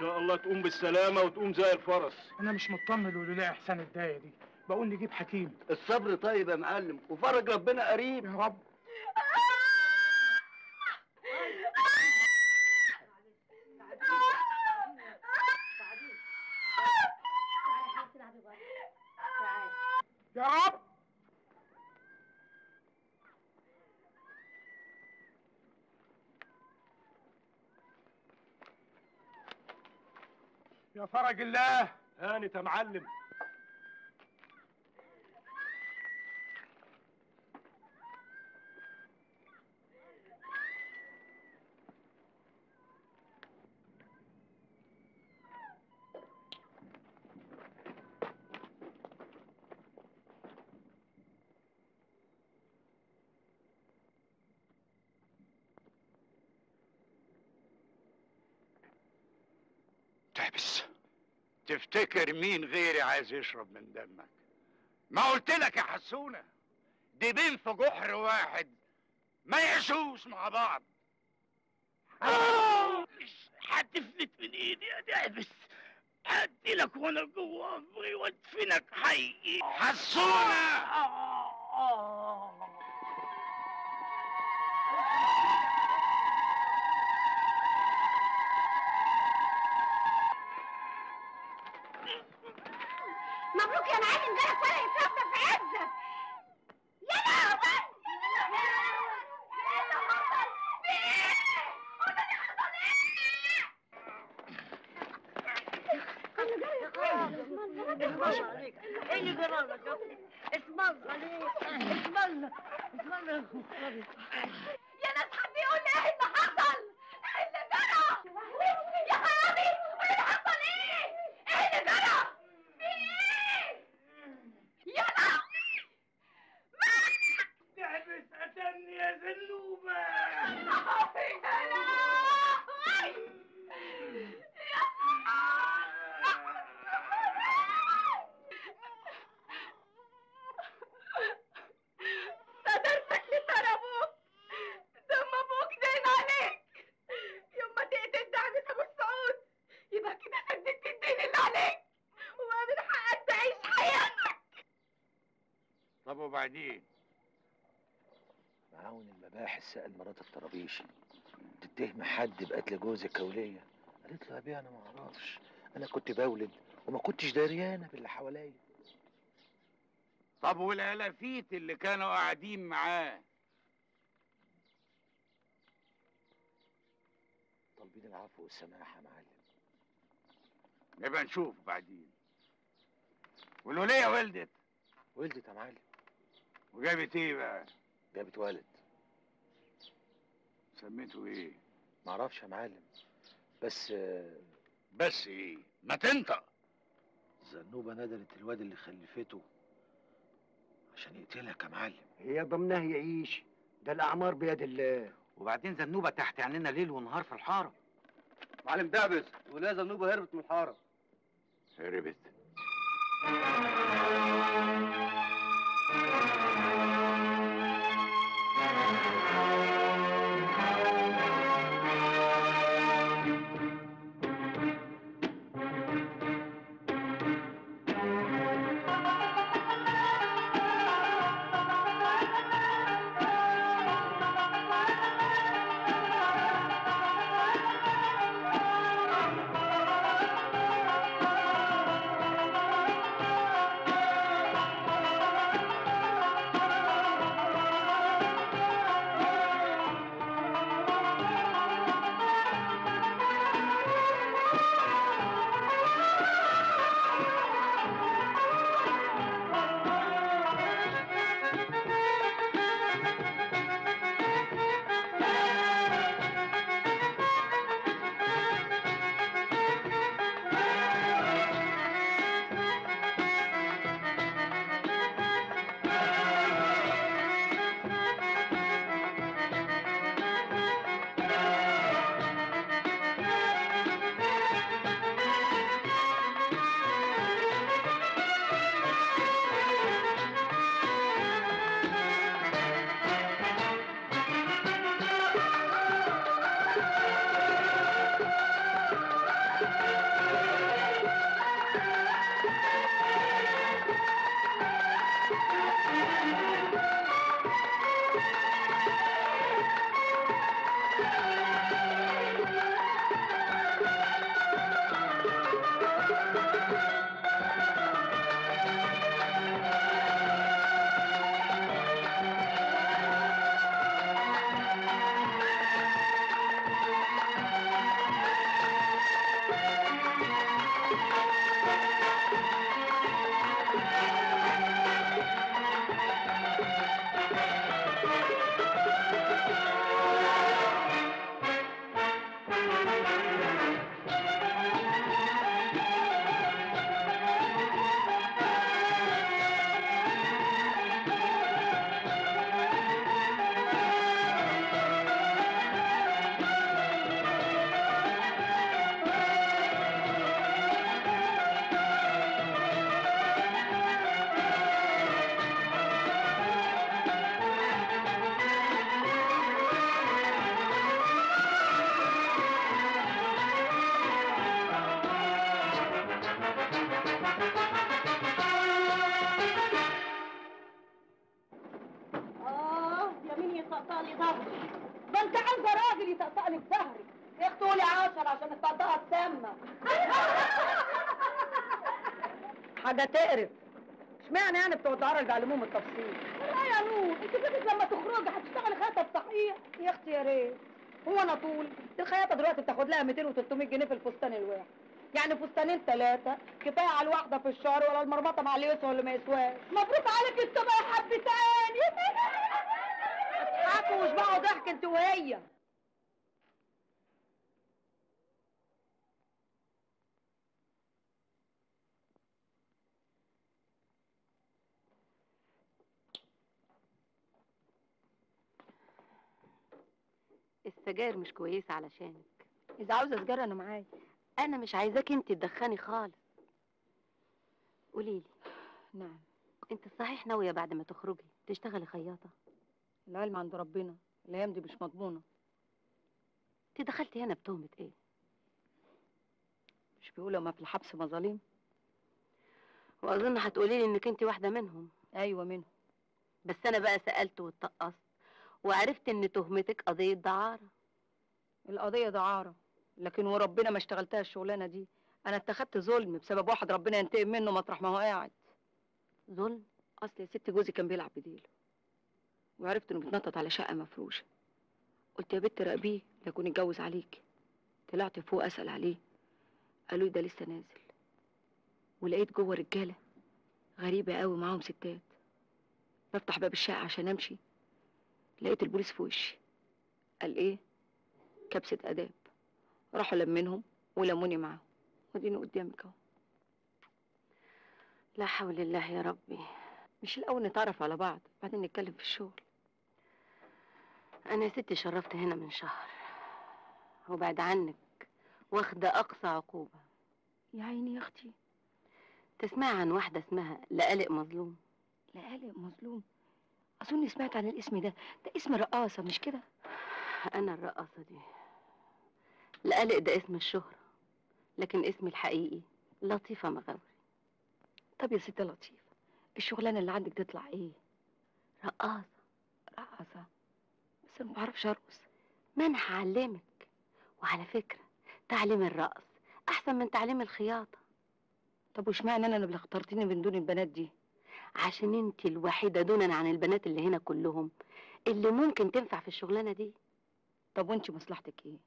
شاء الله تقوم بالسلامة وتقوم زي الفرس انا مش مطمن لولاء احسان الدايه دي بقول نجيب حكيم الصبر طيب يا معلم وفرج ربنا قريب يا رب يا رب يا فرج الله هانت يا معلم تحبس تفتكر مين غيري عايز يشرب من دمك ما قلت لك يا حسونه ديبين في جحر واحد ما يعيشوش مع بعض هتفلت من ايدي يا دعبس هديلك وانا جوه امري وادفنك حي حسونه مبروك يا معلم جالك ولا يتربى في عزك يا لهوي ايه اللي حصل؟ في ايه؟ قول لي حصل عليك ايه اللي جرى لك يا ابني؟ اسم الله عليك اسم الله اسم الله يا ناس حد يقول لي ايه اللي حصل؟ ايه اللي جرى؟ يا خرابي قول لي حصل ايه؟ ايه اللي جرى؟ في ايه؟ يا لهوي دعبس قتلني يا زنوبة يا لهوي صدرتك لسان ابوك دم ابوك دين عليك يوم ما تقتل دعبس ابو السعود يبقى كده سددت الدين اللي عليك وما من حقك تعيش حياتك طب وبعدين معاون المباحث سأل مرات الطرابيشي تتهم حد بقتل جوزك كولية قالت له يا بيه انا ما اعرفش انا كنت بولد وما كنتش دريانه باللي حواليا طب والالافيت اللي كانوا قاعدين معاه طالبين العفو والسماحه يا معلم نبقى نشوف بعدين والولية ولدت ولدت يا معلم وجابت ايه بقى جابت ولد سميته ايه معرفش يا معلم بس آه، بس ايه ما تنطق زنوبة ندلت الواد اللي خلفته عشان يقتلك يا معلم هي ضمناه يعيش ده الاعمار بيد الله وبعدين زنوبة تحت عيننا ليل ونهار في الحارة معلم دعبس ولا زنوبه هربت من الحاره هربت يا اه يا مين يطقطق لي ظهري ده انت عايزه راجل يطقطق لي في ظهري يا اختي قولي عشرة عشان الطقطقه تسمى حاجه تقرف اشمعنى يعني بتوع الدعاره بيعلموهم التفصيل لا يا نور انت فكرك لما تخرجي هتشتغلي خياطه صحيح يا اختي يا ريت هو انا طول الخياطه دلوقتي بتاخد لها 200 و 300 جنيه في الفستان الواحد يعني فستانين ثلاثة كفاية على الواحدة في الشهر ولا المرمطة مع اللي يسوى واللي ما يسواش مبروك عليك السبع يا حبتين اضحكوا واشبعوا ضحك انت وهي السجاير مش كويسة علشانك إذا عاوزة سجارة أنا معايا أنا مش عايزاك أنت تدخني خالص قوليلي نعم أنت صحيح ناوية بعد ما تخرجي تشتغلي خياطة العلم عند ربنا الأيام دي مش مضمونة أنت دخلتي هنا بتهمة إيه؟ مش بيقولوا ما في الحبس مظالم وأظن هتقوليلي إنك أنت واحدة منهم أيوة منهم بس أنا بقى سألت واتطقصت وعرفت إن تهمتك قضية دعارة القضية دعارة لكن وربنا ما اشتغلتها الشغلانة دي أنا اتخذت ظلم بسبب واحد ربنا ينتقم منه مطرح ما هو قاعد ظلم أصل يا ست جوزي كان بيلعب بديله وعرفت إنه بيتنطط على شقة مفروشة قلت يا بنت راقبيه لا يكون اتجوز عليك طلعت فوق أسأل عليه قالوا لي ده لسه نازل ولقيت جوه رجالة غريبة قوي معاهم ستات بفتح باب الشقة عشان أمشي لقيت البوليس في وشي قال إيه كبسة آداب راحوا لمنهم ولموني معاهم وديني قدامك اهو لا حول الله يا ربي مش الأول نتعرف على بعض بعدين نتكلم في الشغل أنا يا ستي شرفت هنا من شهر وبعد عنك واخدة أقصى عقوبة يا عيني يا أختي تسمع عن واحدة اسمها لقالق مظلوم لقالق مظلوم أظن سمعت عن الاسم ده ده اسم رقاصة مش كده أنا الرقاصة دي لقالق ده اسم الشهرة لكن اسمي الحقيقي لطيفة مغاوري طب يا ست لطيفة الشغلانة اللي عندك تطلع إيه رقاصة رقاصة بس أنا ما بعرفش أرقص ما أنا هعلمك وعلى فكرة تعليم الرقص أحسن من تعليم الخياطة طب واشمعنى أنا اللي اخترتيني من دون البنات دي عشان انت الوحيدة دونا عن البنات اللي هنا كلهم اللي ممكن تنفع في الشغلانة دي طب وانت مصلحتك ايه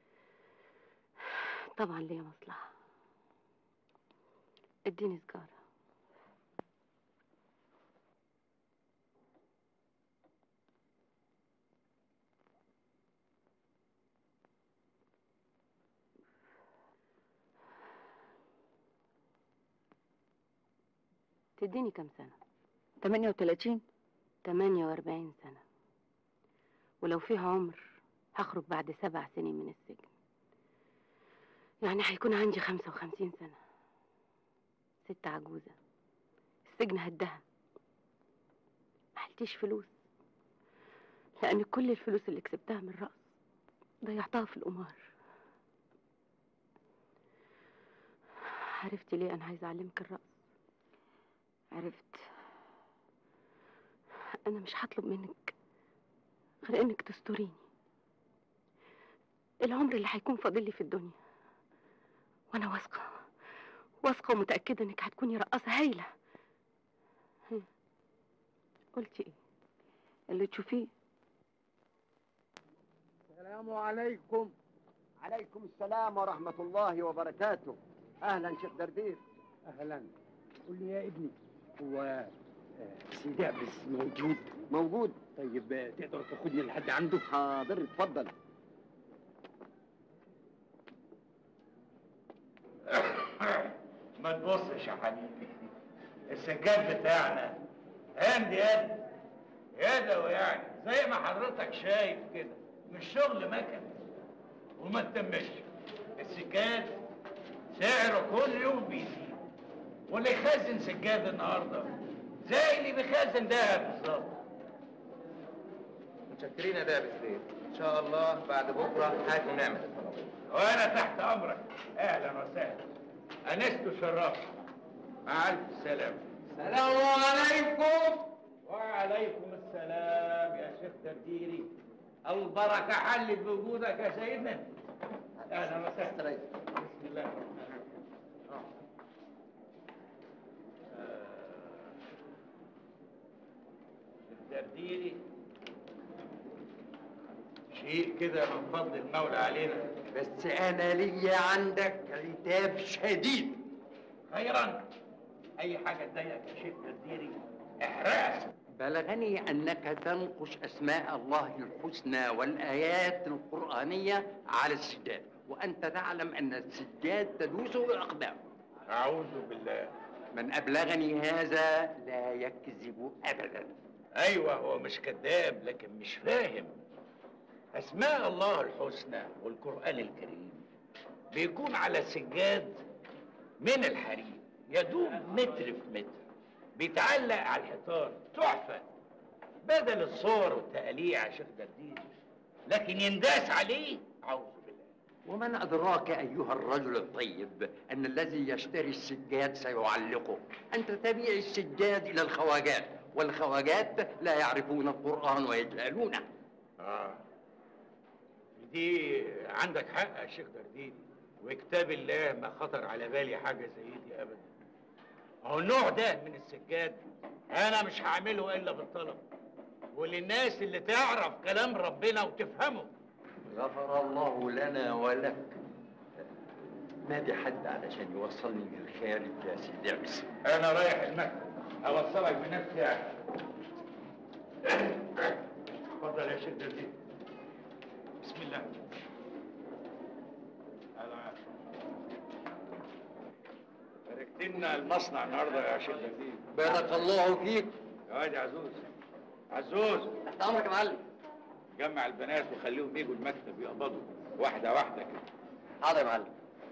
طبعا ليا مصلحة اديني سجارة تديني كام سنة 38 48 سنة ولو فيه عمر هخرج بعد سبع سنين من السجن يعني هيكون عندي 55 سنة ست عجوزة السجن هدها محلتيش فلوس لأن كل الفلوس اللي كسبتها من الرقص ضيعتها في القمار عرفتي ليه أنا عايزة أعلمك الرقص عرفت انا مش هطلب منك غير انك تستوريني العمر اللي هيكون فاضل لي في الدنيا وانا واثقه واثقه ومتاكده انك هتكوني رقاصه هايله هم. قلتي ايه اللي تشوفيه السلام عليكم عليكم السلام ورحمة الله وبركاته أهلا شيخ دردير أهلا قول لي يا ابني هو آه، سيدي عبس موجود موجود طيب آه، تقدر تاخدني لحد عنده حاضر اتفضل ما تبصش يا حبيبي السجاد بتاعنا هاند يد يدوي يعني زي ما حضرتك شايف كده مش شغل مكن وما تتمش السجاد سعره كل يوم بيزيد واللي يخزن سجاد النهارده زي اللي بيخزن دهب بالظبط متشكرين يا باب السيد ان شاء الله بعد بكره هاكم نعمل الطلبات وانا تحت امرك اهلا وسهلا انست وشرفت مع الف سلامه السلام عليكم وعليكم السلام يا شيخ ترديري البركه حلت بوجودك يا سيدنا اهلا وسهلا بسم الله الرحمن الرحيم آه. شيخ ترديري شيء كده من فضل المولى علينا بس أنا ليا عندك عتاب شديد خيرا اي حاجه تضايقك يا شيخ ترديري احرقها بلغني أنك تنقش أسماء الله الحسنى والآيات القرآنية على السجاد وأنت تعلم أن السجاد تدوسه الأقدام اعوذ بالله من أبلغني هذا لا يكذب أبدا ايوه هو مش كذاب لكن مش فاهم اسماء الله الحسنى والقران الكريم بيكون على سجاد من الحرير يدوب متر في متر بيتعلق على الحيطان تحفه بدل الصور والتقاليع يا شيخ دردير لكن ينداس عليه اعوذ بالله ومن أدراك أيها الرجل الطيب أن الذي يشتري السجاد سيعلقه أنت تبيع السجاد إلى الخواجات والخواجات لا يعرفون القرآن ويجهلونه اه دي عندك حق يا شيخ درديري وكتاب الله ما خطر على بالي حاجه زي دي ابدا اهو النوع ده من السجاد انا مش هعمله الا بالطلب وللناس اللي تعرف كلام ربنا وتفهمه غفر الله لنا ولك ما في حد علشان يوصلني للخارج يا سيدي عبس انا رايح المكتب اوصلك بنفسي يعني اتفضل يا شيخ درديري بسم الله أنا باركت لنا المصنع النهارده يا شيخ درديري بارك الله فيك يا واد يا عزوز عزوز تحت امرك يا معلم جمع البنات وخليهم يجوا المكتب يقبضوا واحده واحده كده حاضر يا معلم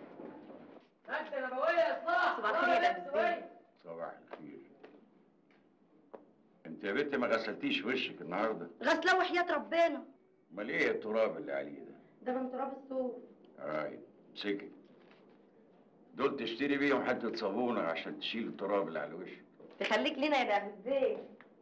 صباح الخير يا أبو صباح الخير انت يا بنت ما غسلتيش وشك النهارده غسله وحياة ربنا امال ايه التراب اللي عليه ده ده من تراب الصوف رايت مسكت دول تشتري بيهم حته صابونه عشان تشيل التراب اللي على وشك تخليك لنا يا ابو الزين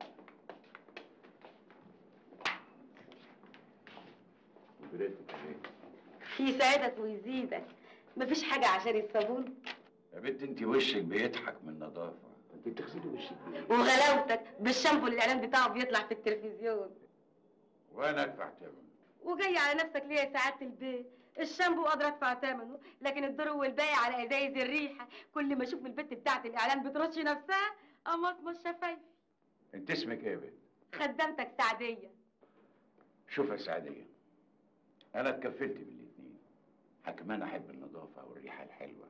وبريتك ايه يسعدك ويزيدك مفيش حاجة عشان الصابون يا بنت انت وشك بيضحك من النظافه انت بتغسلي وشك ليه؟ وغلاوتك بالشامبو اللي الاعلان بتاعه بيطلع في التلفزيون وانا ادفع ثمن وجاي على نفسك ليه يا سعادة البيت الشامبو قادرة ادفع ثمنه لكن الدور والباقي على ازايز الريحة كل ما اشوف البت بتاعت الاعلان بترش نفسها امصمص شفايفي انت اسمك ايه يا بنت؟ خدامتك سعدية شوف يا سعدية أنا اتكفلت بالاتنين كمان أحب النظافة والريحة الحلوة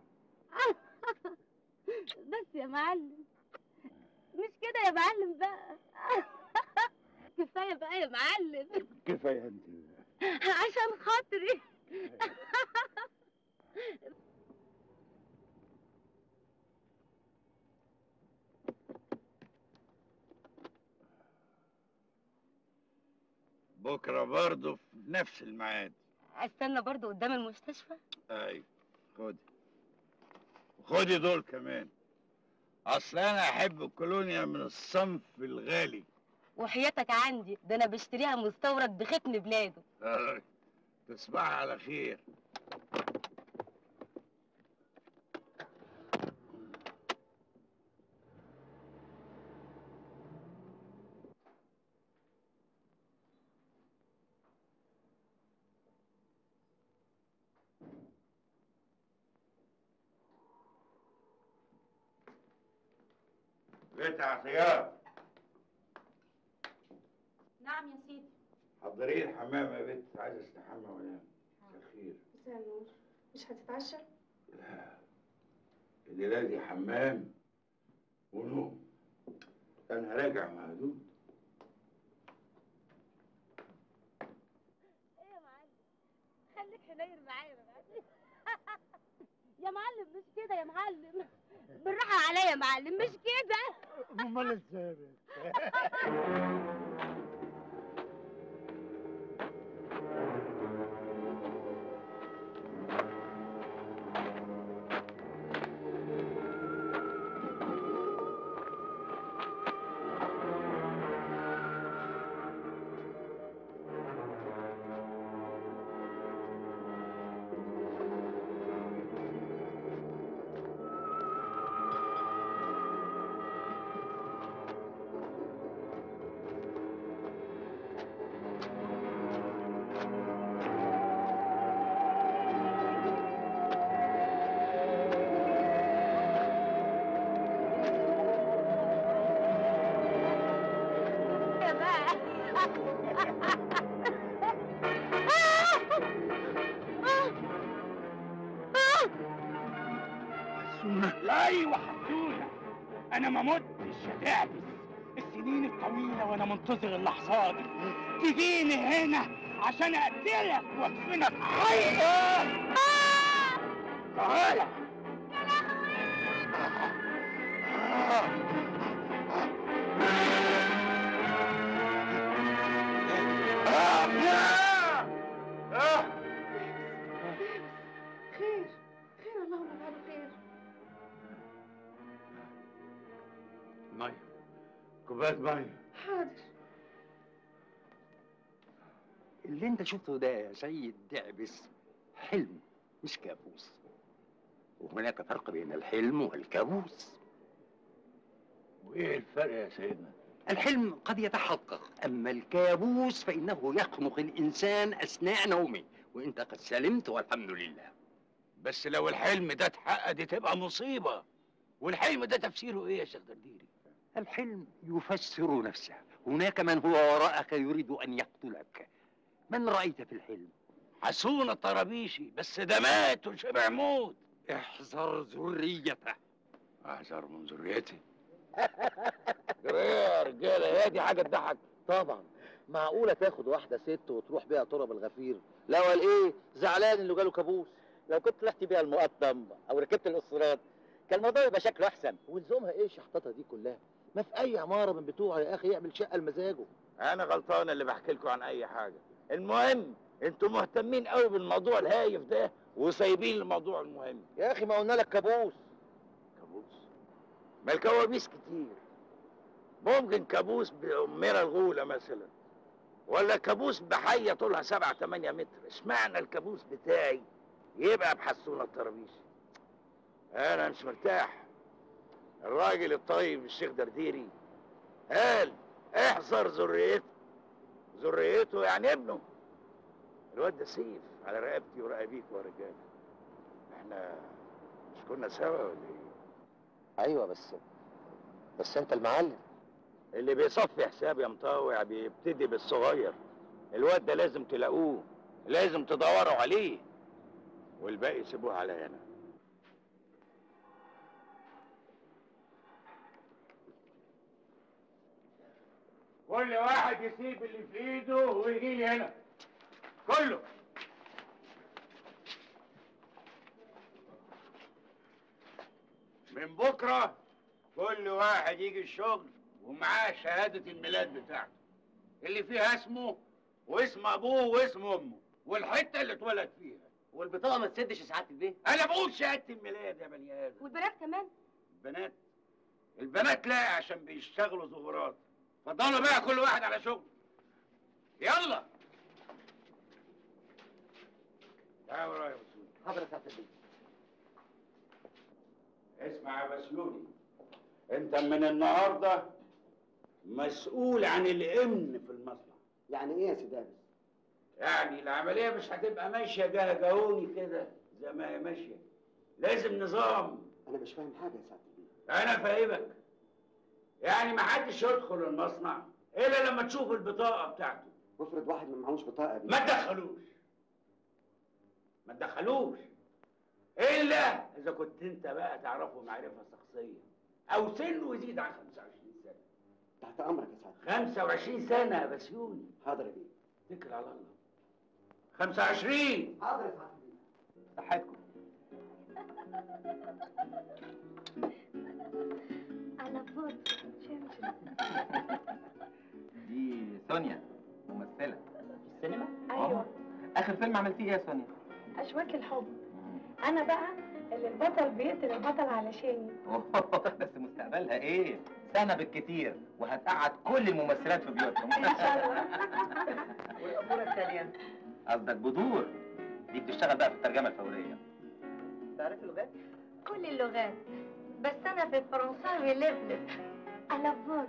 بس يا معلم مش كده يا معلم بقى كفايه بقى يا معلم كفاية أنت عشان خاطري بكرة برضه في نفس الميعاد استنى برضو قدام المستشفى أيوة خدي خدي دول كمان أصل أنا أحب الكولونيا من الصنف الغالي وحياتك عندي ده انا بشتريها مستورد بختم بلاده آه، تصبح على خير بيت عطيات نعم يا سيدي حضري الحمام يا بنت عايز استحمى وانام خير مساء النور مش هتتعشى لا الليله دي حمام ونوم انا راجع مهدود ايه يا معلم خليك حنين معايا يا معلم يا معلم مش كده يا معلم بالراحه عليا يا معلم مش كده امال ازاي يا بقى ايوه حسونه انا ما متش يا تعبس السنين الطويله وانا منتظر اللحظه دي تجيني هنا عشان اقتلك وادفنك حي تعالى خير خير اللهم اجعله خير ميه كوبايه ميه حاضر اللي انت شفته ده يا سيد دعبس حلم مش كابوس وهناك فرق بين الحلم والكابوس وايه الفرق يا سيدنا الحلم قد يتحقق أما الكابوس فإنه يخنق الإنسان أثناء نومه وأنت قد سلمت والحمد لله بس لو الحلم ده اتحقق دي تبقى مصيبه والحلم ده تفسيره ايه يا شيخ درديري الحلم يفسر نفسه هناك من هو وراءك يريد أن يقتلك من رأيت في الحلم حسون الطرابيشي بس ده مات وشبع موت احذر ذريته احذر من ذريتي ايه يا رجاله هي دي حاجه تضحك طبعا معقولة تاخد واحدة ست وتروح بيها تراب الغفير لا ولا ايه زعلان اللي جاله كابوس لو كنت رحت بيها المقطم او ركبت الاسطرات كان الموضوع يبقى شكله احسن ولزومها ايه شحطتها دي كلها ما في اي عمارة من بتوعه يا اخي يعمل شقة لمزاجه انا غلطان اللي بحكي لكم عن اي حاجه المهم انتوا مهتمين قوي بالموضوع الهايف ده وسايبين الموضوع المهم يا اخي ما قلنا لك كابوس كابوس ما الكوابيس كتير ممكن كابوس بأميرة الغولة مثلا ولا كابوس بحية طولها سبعة تمانية متر اشمعنى الكابوس بتاعي يبقى بحسونة الطرابيشي انا مش مرتاح الراجل الطيب الشيخ درديري قال احذر ذريته ذريته يعني ابنه الواد ده سيف على رقبتي ورقابيك يا رجاله احنا مش كنا سوا ولا ايه ايوه بس بس انت المعلم اللي بيصفي حساب يا مطاوع بيبتدي بالصغير الواد ده لازم تلاقوه لازم تدوروا عليه والباقي سيبوه على هنا كل واحد يسيب اللي في ايده ويجي لي هنا كله من بكره كل واحد يجي الشغل ومعاه شهادة الميلاد بتاعته اللي فيها اسمه واسم ابوه واسم امه والحتة اللي اتولد فيها والبطاقه ما تسدش يا سعاده البيه انا بقول شهادة الميلاد يا بني ادم والبنات كمان البنات البنات لا عشان بيشتغلوا ظهورات اتفضلوا بقى كل واحد على شغل يلا تعال ورايا يا بسيوني حضرة سعادة البيه اسمع يا بسيوني انت من النهارده مسؤول عن الامن في المصنع يعني ايه يا سيدي أبس؟ يعني العمليه مش هتبقى ماشيه جهجهوني كده زي ما هي ماشيه لازم نظام انا مش فاهم حاجه يا سعاده البيه انا فاهمك يعني ما حدش يدخل المصنع الا لما تشوف البطاقه بتاعته وافرض واحد ما معهوش بطاقه دي ما تدخلوش ما تدخلوش الا اذا كنت انت بقى تعرفه معرفه شخصيه او سنه يزيد عن 25 سنه تحت امرك يا سعاده 25 سنه يا بسيوني حاضر يا بيه اتكل على الله 25 حاضر يا سعاده البيه صحتكم على فوت دي سونيا ممثلة السينما؟ ايوه آخر فيلم عملتيه إيه يا سونيا؟ اشواك الحب انا بقى اللي البطل بيقتل البطل علشاني أوه، بس مستقبلها إيه؟ سنة بالكتير وهتقعد كل الممثلات في بيوتهم ان شاء الله والأمورة الثانية قصدك بدور دي بتشتغل بقى في الترجمة الفورية تعرف اللغات؟ كل اللغات بس انا في الفرنساوي لبلب على فوت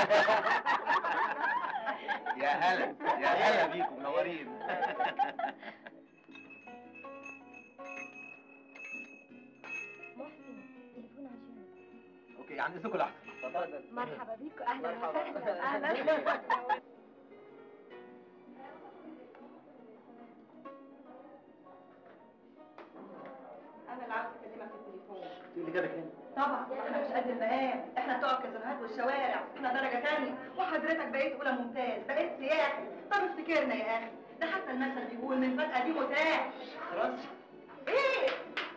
يا هلا يا هلا بيكم منورين محسن تليفون عشانك اوكي عن اذنكم لحظة تفضل مرحبا بيكم اهلا مرحبا. وسهلا اهلا انا اللي عاوز اكلمك في التليفون ايه اللي جابك هنا؟ طبعا احنا مش قد المقام احنا بتوع الكازينوهات والشوارع احنا درجه تانية وحضرتك بقيت اولى ممتاز بقيت سياحي طب افتكرنا يا اخي ده حتى المثل بيقول من فتقه دي متاح خلاص ايه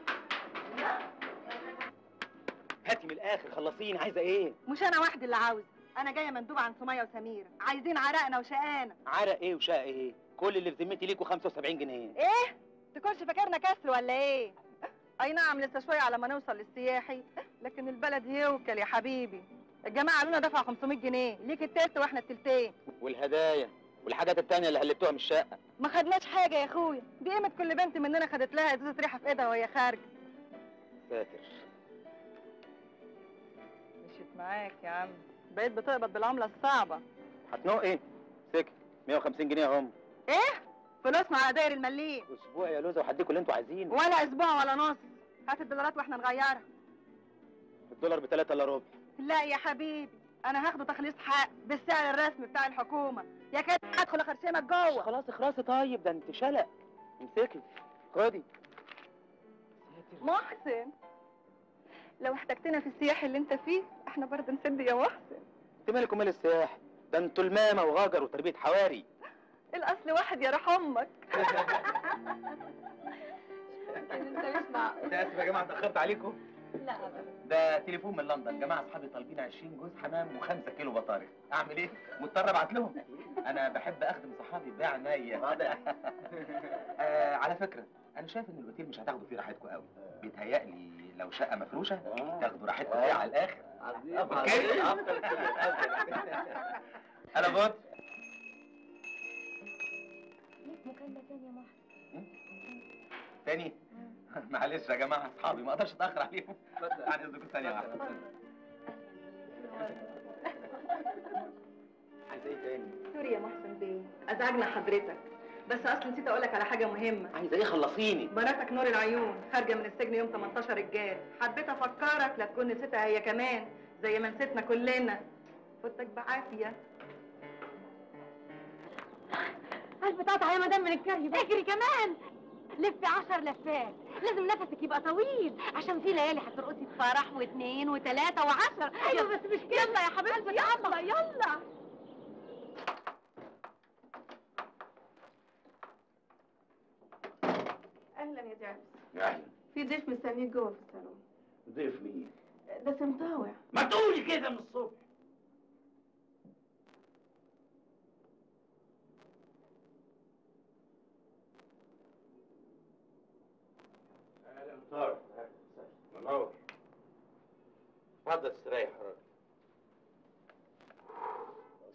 هاتي من الاخر خلصيني عايزه ايه؟ مش انا وحدي اللي عاوز انا جايه مندوبه عن سميه وسميره عايزين عرقنا وشقانا عرق ايه وشقه ايه؟ كل اللي في ذمتي ليكوا 75 جنيه ايه تكونش فاكرنا كسر ولا ايه اي نعم لسه شويه على ما نوصل للسياحي لكن البلد يوكل يا حبيبي الجماعه قالوا لنا دفع 500 جنيه ليك التلت واحنا التلتين والهدايا والحاجات التانية اللي قلبتوها من الشقة ما خدناش حاجه يا اخويا دي قيمه كل بنت مننا خدت لها ازازه ريحه في ايدها وهي خارجه ساتر مشيت معاك يا عم بقيت بتقبض بالعمله الصعبه هتنق ايه؟ سكت 150 جنيه اهم ايه فلوسنا على داير المليم اسبوع يا لوزة وهديكوا اللي انتوا عايزينه ولا اسبوع ولا نص هات الدولارات واحنا نغيرها الدولار بتلاتة الا ربع لا يا حبيبي انا هاخده تخليص حق بالسعر الرسمي بتاع الحكومه يا كده ادخل اخرشمك جوه خلاص اخرسي طيب ده انت شلق امسكي خدي محسن لو احتجتنا في السياح اللي انت فيه احنا برضه نسد يا محسن انت مالك ومال السياح ده انتوا المامة وغجر وتربية حواري الاصل واحد يا روح امك انت مش معقول ده اسف يا جماعة اتأخرت عليكم لا ابدا ده تليفون من لندن جماعة أصحابي طالبين 20 جوز حمام و5 كيلو بطارخ أعمل إيه؟ مضطر أبعت لهم أنا بحب أخدم صحابي بعناية آه على فكرة أنا شايف إن الأوتيل مش هتاخدوا فيه راحتكم قوي بيتهيألي لو شقة مفروشة تاخدوا راحتكم فيها على الآخر أوكي؟ أنا بوت ليك مكالمه تانية يا محسن تاني معلش يا جماعة أصحابي ما أقدرش أتأخر عليهم عن إذنكم ثانية واحدة عايزة ايه تاني؟ سوري يا محسن بيه ازعجنا حضرتك بس اصل نسيت اقول لك على حاجه مهمه عايزة ايه خلصيني بناتك نور العيون خارجه من السجن يوم 18 الجاي حبيت افكرك لا تكون نسيتها هي كمان زي ما نسيتنا كلنا فوتك بعافيه قلب تقطع يا مدام من الكري اجري كمان لفي عشر لفات لازم نفسك يبقى طويل عشان في ليالي هترقصي في فرح واثنين وثلاثة وعشر ايوه بس مش كده يلا يا حبيبتي يلا يلا اهلا يا جابس يعني في ضيف مستنيك جوه في الصالون ضيف مين ده سمطاوع ما تقولي كده من الصبح اهلا طارق منور اتفضل استريح يا راجل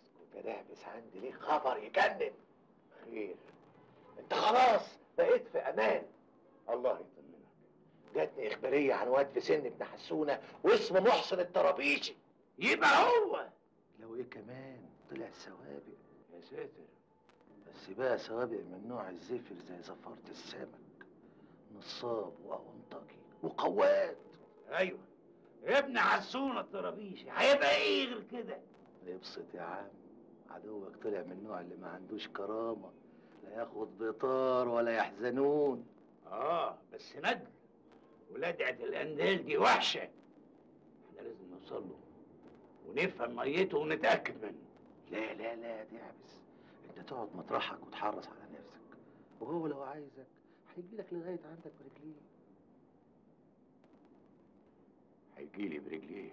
بس عندي ليه خبر يجنن خير انت خلاص بقيت في امان الله يطمنك جاتني اخباريه عن واد في سن ابن حسونه واسمه محسن الطرابيشي يبقى هو لو ايه كمان طلع سوابق يا ساتر بس بقى سوابق من نوع الزفر زي زفارة السمك نصاب وأونطجي وقواد ايوه ابن حسون الطرابيشي هيبقى ايه غير كده ابسط يا عم عدوك طلع من النوع اللي ما عندوش كرامة لا ياخد بطار ولا يحزنون اه بس ندل ولدعة الاندال دي وحشة احنا لازم نوصل له ونفهم ميته ونتأكد منه لا لا لا دي عبس انت تقعد مطرحك وتحرص على نفسك وهو لو عايزك هيجي لك لغاية عندك برجليه هيجيلي برجليه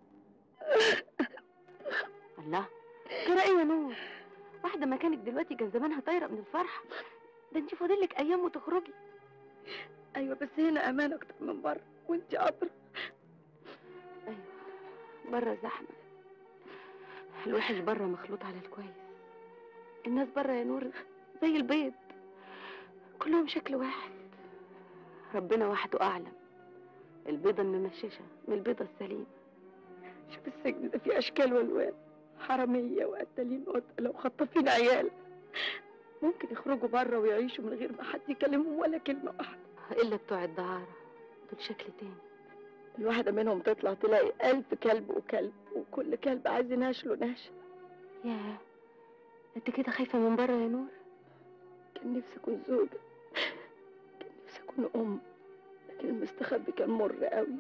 الله جرى ايه يا نور واحده مكانك دلوقتي كان زمانها طايره من الفرحه ده انت فاضلك ايام وتخرجي ايوه بس هنا امان اكتر من بره وانت قطر ايوه بره زحمه الوحش بره مخلوط على الكويس الناس بره يا نور زي البيض كلهم شكل واحد ربنا وحده اعلم البيضه الممششه من البيضه السليمه شوف السجن ده فيه اشكال والوان حراميه وقتالين قتله وخطافين عيال ممكن يخرجوا بره ويعيشوا من غير ما حد يكلمهم ولا كلمه واحده الا بتوع الدعاره دول شكل تاني الواحده منهم تطلع تلاقي ألف كلب وكلب وكل كلب عايز يناشله ناشل ياه انت كده خايفه من بره يا نور كان نفسي اكون زوجة كان نفسي اكون ام لكن المستخبي كان مر قوي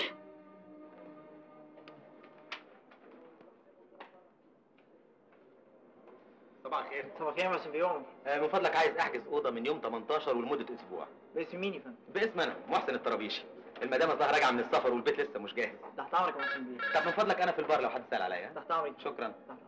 صباح الخير صباح الخير يا سمبيون آه، من فضلك عايز احجز اوضه من يوم 18 ولمده اسبوع باسم مين يا فندم؟ باسم انا محسن الطرابيشي المدام الظاهر راجعه من السفر والبيت لسه مش جاهز تحت امرك يا سمبيون طب من فضلك انا في البار لو حد سال عليا تحت امرك شكرا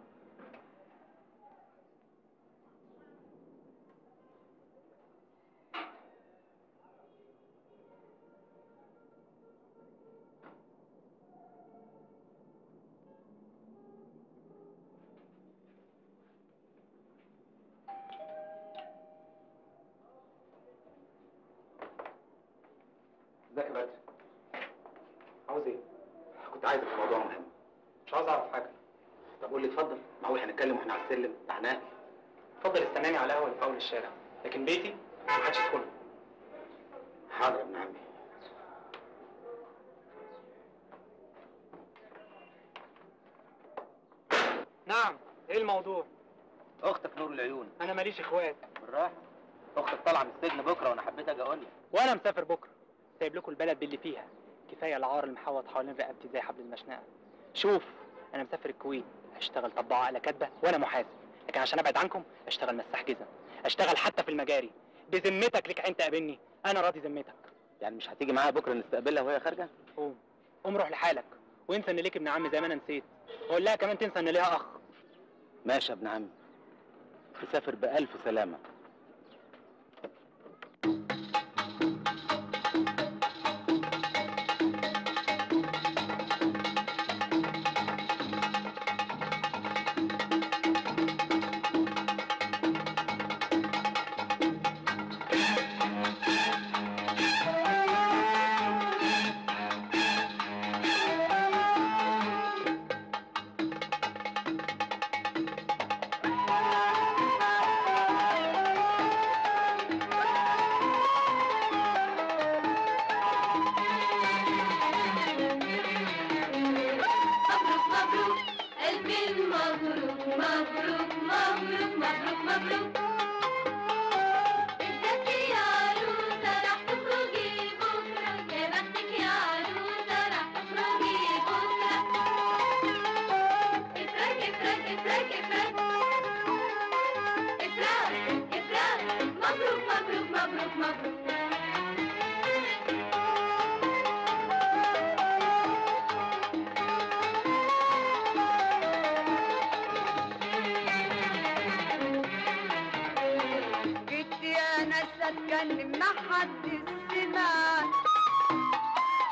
ازيك يا بدر عاوز ايه كنت عايزك في موضوع مهم مش عاوز اعرف حاجه طب قول لي اتفضل معقول هنتكلم واحنا على السلم تعناه اتفضل استناني على القهوه اللي في اول الشارع لكن بيتي ما حدش يدخله حاضر يا ابن عمي نعم ايه الموضوع؟ اختك نور العيون انا ماليش اخوات بالراحه اختك طالعه من السجن بكره وانا حبيت اجي اقول لك وانا مسافر بكره سايب لكم البلد باللي فيها كفايه العار المحوط حوالين رقبتي زي حبل المشنقه شوف انا مسافر الكويت هشتغل طباعه على كاتبه وانا محاسب لكن عشان ابعد عنكم اشتغل مساح جزم اشتغل حتى في المجاري بذمتك لك عين تقابلني انا راضي ذمتك يعني مش هتيجي معايا بكره نستقبلها وهي خارجه قوم قوم روح لحالك وانسى ان ليك ابن عم زي ما انا نسيت وقول لها كمان تنسى ان ليها اخ ماشي يا ابن عمي تسافر بألف سلامة مبروك مبروك قلبي مبروك مبروك مبروك مبروك مبروك ازيك يا عروسة راح تخرجي بكرة يا بختك يا عروسة راح تخرجي بكرة افرج افرج افرج افرج افرج افرج مبروك مبروك مبروك مبروك جيت يا ناس اتكلم ما حد سمع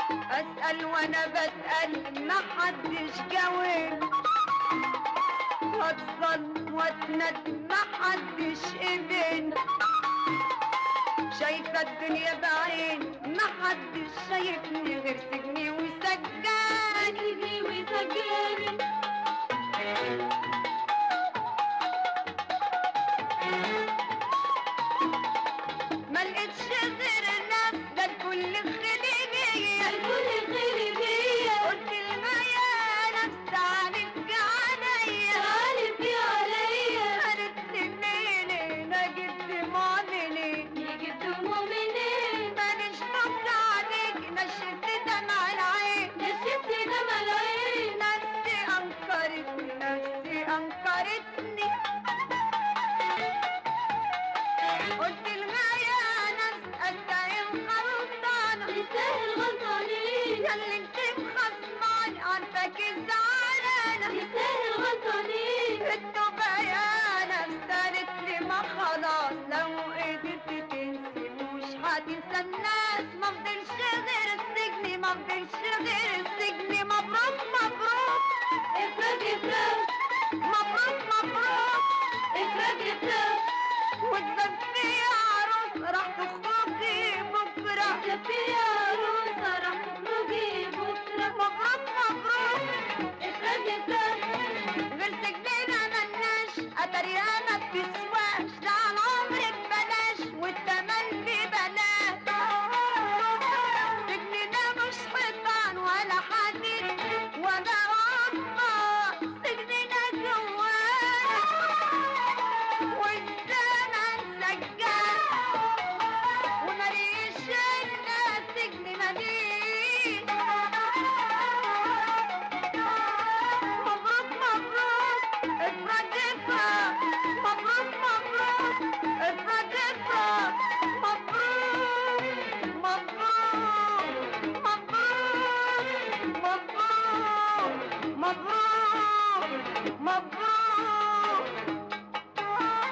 اسال وانا بتكلم ما حدش جاوب وهتصل واتندم محدش قبلنا شايفة الدنيا بعين محدش شايفني غير سجني وسجاني سجني وسجاني ما لقيتش غير الناس ده الكل خليبية الكل خليبية قلت لما يا نفس تعالي عليا تعالي عليا قالت لي منين انا جبت مؤمنين جبت مؤمنين ماليش فضل عليك نشفت دمع العين نشفت دمع العين نفسي انكرتني نفسي انكرتني قلت لها يا ناس استاهل غلطانة تستاهل غلطانين ياللي انت مخصماني عارفاك زعلانة تستاهل غلطانين التوبة يا ناس قالت لي ما خلاص لو قدرت تنسي مش هتنسى الناس ما فضلش غير السجن ما فضلش غير السجن مبروك مبروك افرج افرج مبروك مبروك افرج افرج وتزفي يا عروس راح تخرجي بكرة تزفي يا عروس راح تخرجي بكرة مبروك مبروك افرج افرج غير سجننا ملناش اتريا ما بتسواش ده عن عمرك بلاش والتمن ببلاش سجننا مش حيطان ولا حديد ولا عطار سجننا جوانا والزمن سجان وماليش الناس سجن مدين مبروك مبروك افرج افرج مبروك مبروك افرج افرج مبروك مبروك مبروك مبروك مبروك مبروك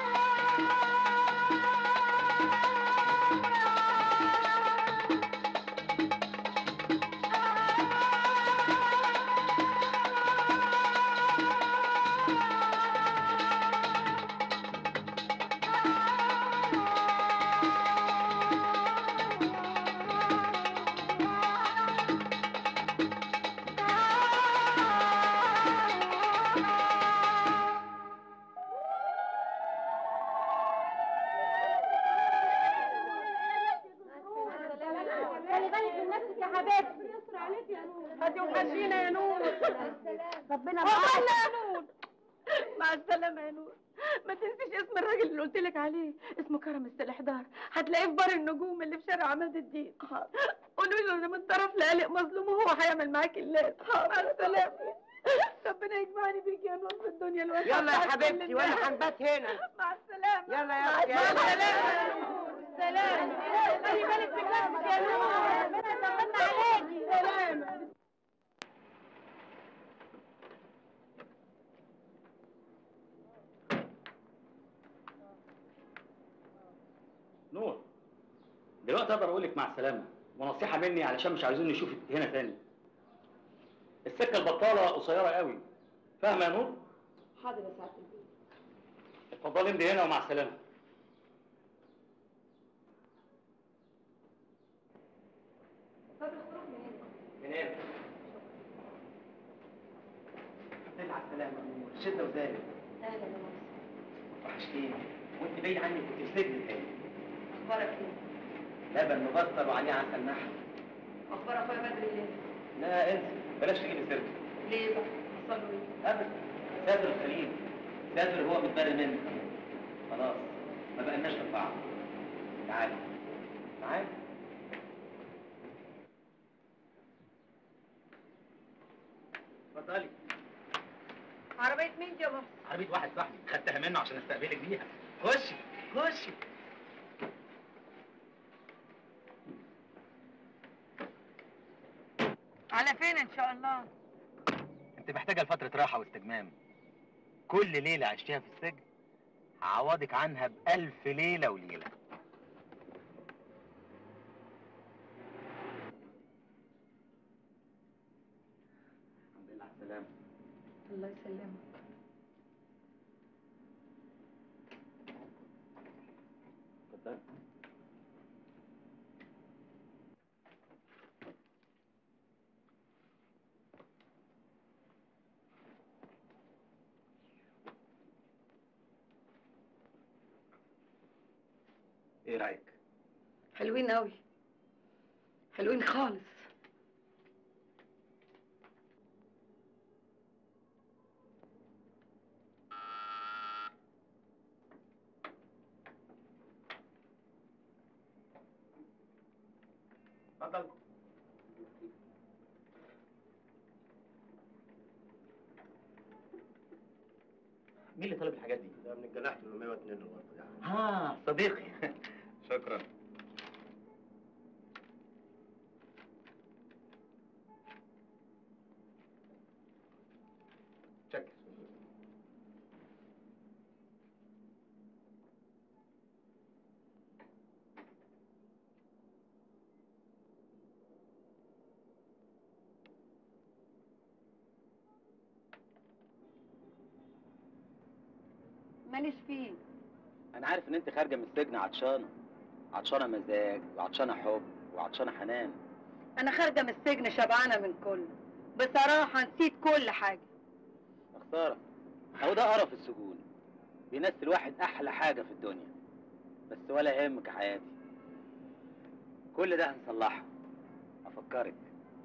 خلي بالك من نفسك يا حبيبتي يسر عليك يا نور هتوحشينا يا نور ربنا معاك يا نور مع السلامة يا نور ما تنسيش اسم الراجل اللي قلت لك عليه اسمه كرم السلحدار هتلاقيه في بار النجوم اللي في شارع عماد الدين قولوا له انا من طرف لقلق مظلوم وهو هيعمل معاك الليل مع السلامة ربنا يجمعني بيك يا نور في الدنيا الواسعة يلا يا بتاعت كل حبيبتي وانا الناس. هنبات هنا مع السلامة يلا يا مع يلا. السلامة يا نور سلام خلي بالك من نفسك يا نور ربنا يطمنا عليكي سلام نور دلوقتي اقدر اقول لك مع السلامه ونصيحه مني علشان مش عايزين نشوفك هنا تاني السكه البطاله قصيره قوي فاهمه يا نور حاضر يا سعاده البيت اتفضلي امضي هنا ومع السلامه منين؟ الحمد لله على السلامة شدة وزارة اهلا يا مصر وحشتيني وانت بعيد عني كنت في سجن تاني اخبارك ايه؟ لبن مبطر وعليه عسل نحل اخبار اخويا بدري ليه؟ لا انسى بلاش تجيبي سيرته ليه بقى؟ حصل له ايه؟ ابدا سافر الخليج سافر هو متبري منك خلاص ما بقناش في بعض تعالي تعالي اتفضلي عربية مين دي يا مصر؟ عربية واحد صاحبي خدتها منه عشان استقبلك بيها خشي خشي على فين ان شاء الله؟ انت محتاجة لفترة راحة واستجمام كل ليلة عشتيها في السجن هعوضك عنها بألف ليلة وليلة الحمد لله على السلامة الله يسلمك ايه رايك حلوين قوي حلوين خالص اتفضل مين اللي طلب الحاجات دي؟ ده من الجناح 802 الغرفه ده اه صديقي شكرا شكرا ماليش فيه انا عارف ان انت خارجه من السجن عطشانه عطشانه مزاج وعطشانه حب وعطشانه حنان انا خارجه من السجن شبعانه من كله بصراحه نسيت كل حاجه يا خساره اهو ده قرف السجون بينسي الواحد احلى حاجه في الدنيا بس ولا يهمك يا حياتي كل ده هنصلحه افكرك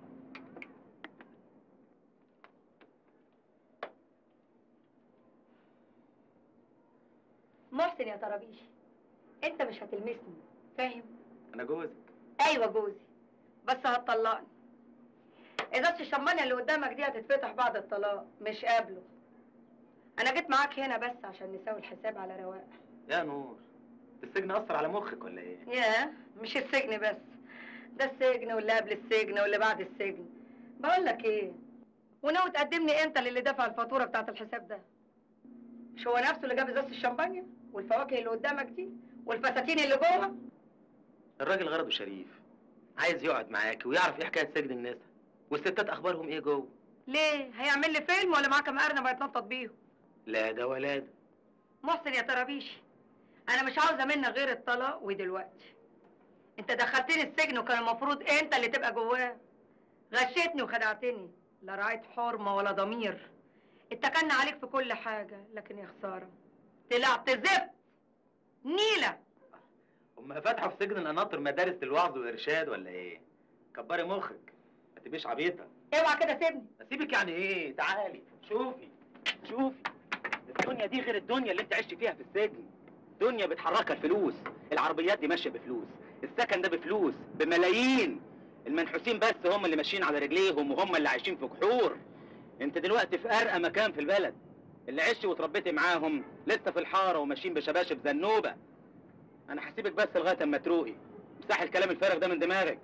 محسن يا طرابيش انت مش هتلمسني فاهم انا جوزك ايوه جوزي بس هتطلقني ازازه الشمانيا اللي قدامك دي هتتفتح بعد الطلاق مش قبله انا جيت معاك هنا بس عشان نساوي الحساب على رواق يا نور السجن اثر على مخك ولا ايه ياه مش السجن بس ده السجن واللي قبل السجن واللي بعد السجن بقول لك ايه وناوي تقدمني امتى للي دفع الفاتوره بتاعت الحساب ده مش هو نفسه اللي جاب ازازه الشمبانيا والفواكه اللي قدامك دي والفساتين اللي جوه الراجل غرضه شريف عايز يقعد معاك ويعرف ايه حكايه سجن النساء والستات اخبارهم ايه جوه ليه هيعمل لي فيلم ولا معاه كام ارنب هيتنطط بيهم لا ده ولا ده محسن يا طرابيشي انا مش عاوزه منك غير الطلاق ودلوقتي انت دخلتني السجن وكان المفروض انت اللي تبقى جواه غشيتني وخدعتني لا رعايه حرمه ولا ضمير اتكلنا عليك في كل حاجه لكن يا خساره طلعت زفت نيله هم فاتحه في سجن القناطر مدارس الوعظ والارشاد ولا ايه كبري مخك ما تبقيش عبيطه اوعى كده سيبني اسيبك يعني ايه تعالي شوفي شوفي الدنيا دي غير الدنيا اللي انت عشت فيها في السجن دنيا بتحركها الفلوس العربيات دي ماشيه بفلوس السكن ده بفلوس بملايين المنحوسين بس هم اللي ماشيين على رجليهم وهم اللي عايشين في جحور انت دلوقتي في ارقى مكان في البلد اللي عشت وتربيتي معاهم لسه في الحاره وماشيين بشباشب زنوبه انا هسيبك بس لغايه اما تروقي امسحي الكلام الفارغ ده من دماغك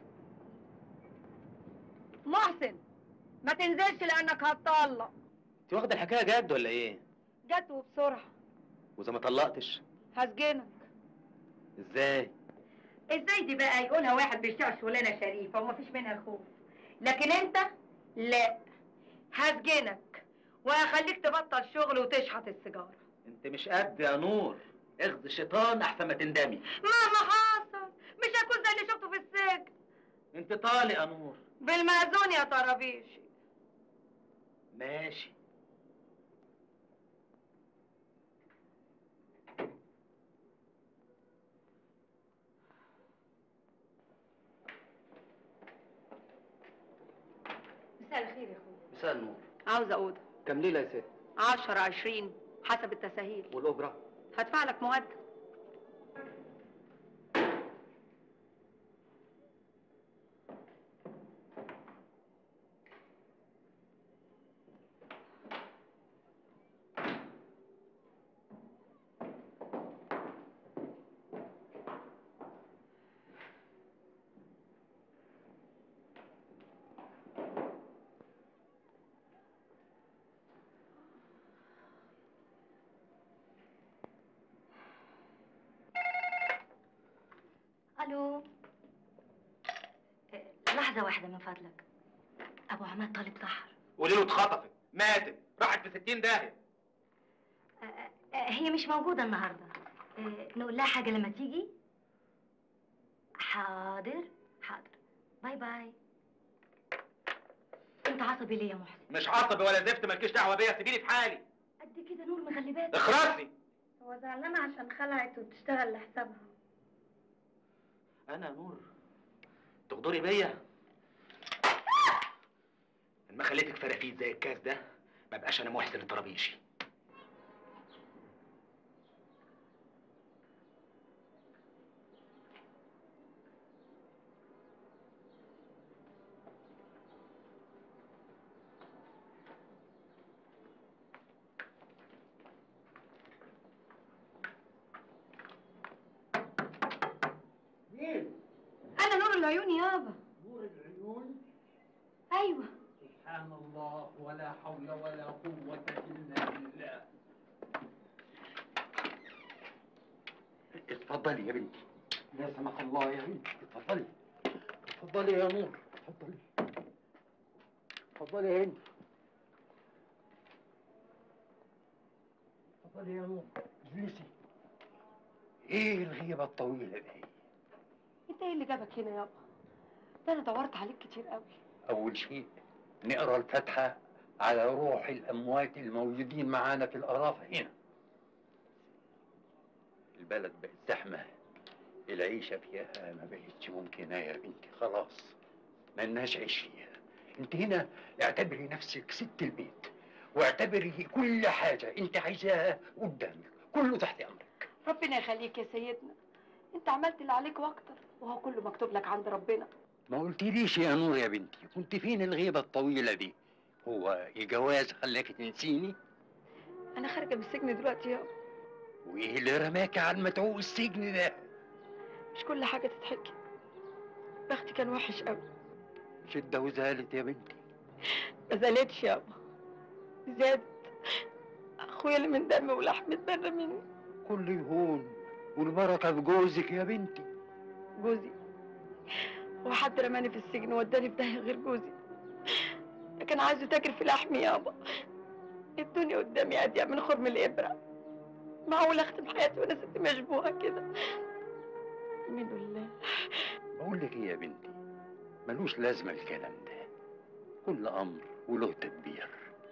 محسن ما تنزلش لانك هتطلق انت واخده الحكايه جد ولا ايه جت وبسرعه واذا ما طلقتش هسجنك ازاي ازاي دي بقى يقولها واحد بيشتغل شغلانه شريفه ومفيش منها خوف لكن انت لا هسجنك وهخليك تبطل شغل وتشحط السيجاره انت مش قد يا نور اخذ الشيطان احسن ما تندمي مهما حصل مش هكون زي اللي شفته في السجن انت طالق يا نور بالمأذون يا طرابيشي ماشي مساء الخير يا اخويا مساء النور عاوزه اوضه كم ليله يا ست عشرة عشرين حسب التساهيل والاجره هدفع لك مقدم الو آه، لحظة واحدة من فضلك أبو عماد طالب سحر قولي له اتخطفت ماتت راحت في 60 داهيه آه، آه، هي مش موجودة النهاردة آه، نقول لها حاجة لما تيجي حاضر حاضر باي باي انت عصبي ليه يا محسن مش عصبي ولا زفت مالكيش دعوه بيا سيبيني في حالي قد كده نور مغلبات اخرسي هو زعلان عشان خلعت وبتشتغل لحسابها انا نور تغدري بيا ان ما خليتك فرافيت زي الكاس ده ما بقاش انا محسن الطرابيشي مين؟ انا نور العيون يابا نور العيون ايوه سبحان الله ولا حول ولا قوة إلا بالله اتفضلي يا بنتي لا سمح الله يا بنتي اتفضلي اتفضلي يا نور اتفضلي اتفضلي يا بنتي اتفضلي يا نور اجلسي ايه الغيبة الطويلة دي؟ انت ايه اللي جابك هنا يابا ده انا دورت عليك كتير قوي أول شيء نقرا الفاتحة على روح الأموات الموجودين معانا في الأرافة هنا. البلد بقت زحمة العيشة فيها ما بقتش ممكنة يا بنتي خلاص ملناش عيش فيها. أنت هنا اعتبري نفسك ست البيت واعتبري كل حاجة أنت عايزاها قدامك كله تحت أمرك. ربنا يخليك يا سيدنا انت عملت اللي عليك واكتر وهو كله مكتوب لك عند ربنا ما قلتليش يا نور يا بنتي كنت فين الغيبة الطويلة دي؟ هو الجواز خلاك تنسيني؟ انا خارجه من السجن دلوقتي يابا وايه اللي رماك على المدعو السجن ده؟ مش كل حاجه تتحكي بختي كان وحش قوي شدة وزالت يا بنتي ما زالتش يابا زادت اخويا اللي من دمي ولحم اتبرى مني كل يهون والبركة في جوزك يا بنتي جوزي هو حد رماني في السجن وداني في داهيه غير جوزي ده كان عايز يتاجر في لحمي يابا الدنيا قدامي اضيق من خرم الابره معقول اختم حياتي وانا ست مشبوهه كده من الله بقول لك ايه يا بنتي ملوش لازمة الكلام ده كل أمر وله تدبير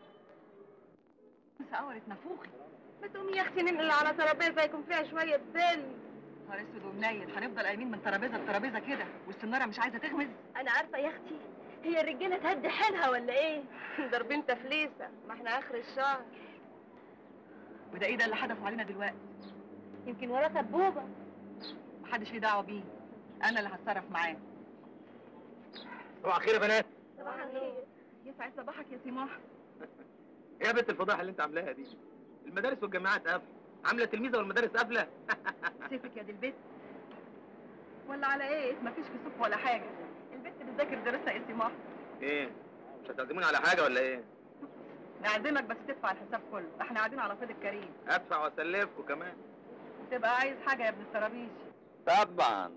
سقورت نافوخي ما تقومي يا اختي ننقل على ترابيزه يكون فيها شويه بل نهار اسود ومنيل هنفضل قايمين من ترابيزه لترابيزه كده والسناره مش عايزه تغمز انا عارفه يا اختي هي الرجاله تهدي حيلها ولا ايه ضاربين تفليسه ما احنا اخر الشهر وده ايه ده اللي حدفوا علينا دلوقتي يمكن وراه سبوبه محدش ليه دعوه بيه انا اللي هتصرف معاه صباح الخير يا بنات صباح الخير يسعد صباحك يا سماح ايه يا بنت الفضاحه اللي انت عاملاها دي المدارس والجامعات قافله عامله تلميذه والمدارس قافله سيفك يا دي البيت ولا على ايه مفيش كسوف ولا حاجه البنت بتذاكر دروسها يا سماح ايه مش هتعزموني على حاجه ولا ايه نعزمك بس تدفع الحساب كله احنا قاعدين على فيض الكريم ادفع واسلفكوا كمان تبقى عايز حاجه يا ابن السرابيش طبعا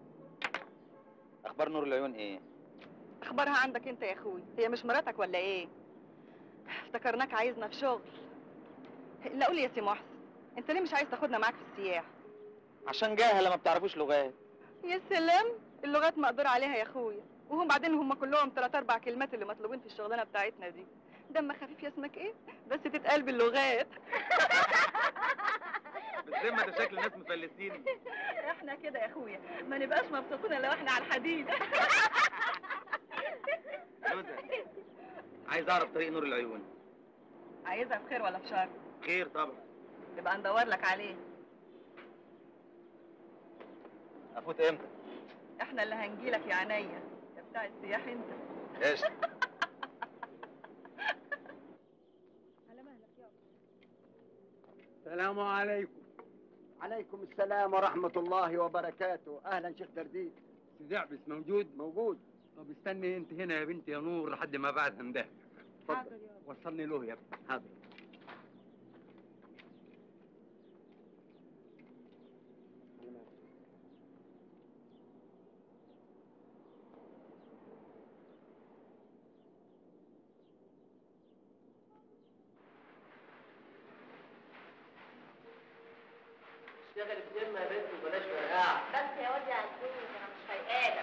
اخبار نور العيون ايه اخبارها عندك انت يا اخوي هي مش مراتك ولا ايه افتكرناك عايزنا في شغل لا قول لي يا سي محسن انت ليه مش عايز تاخدنا معاك في السياح عشان جاهله ما بتعرفوش لغات يا سلام اللغات مقدور عليها يا اخويا وهم بعدين هم كلهم ثلاث اربع كلمات اللي مطلوبين في الشغلانه بتاعتنا دي دم خفيف يا اسمك ايه بس تتقال باللغات بتلم ده شكل ناس مفلسين احنا كده يا اخويا ما نبقاش مبسوطين الا واحنا على الحديد لوزة عايز اعرف طريق نور العيون عايزها في خير ولا في شر خير طبعا نبقى ندور لك عليه افوت امتى احنا اللي هنجيلك يا عينيا يا بتاع السياح انت ايش السلام عليكم عليكم السلام ورحمة الله وبركاته أهلا شيخ دردير سيدي عبس موجود موجود طب استني انت هنا يا بنتي يا نور لحد ما بعد همداه حاضر يا وصلني له يا ابني حاضر اشتغل في ذمه يا بنت وبلاش فرقعه بس يا واد يا عزوز انا مش فايقالك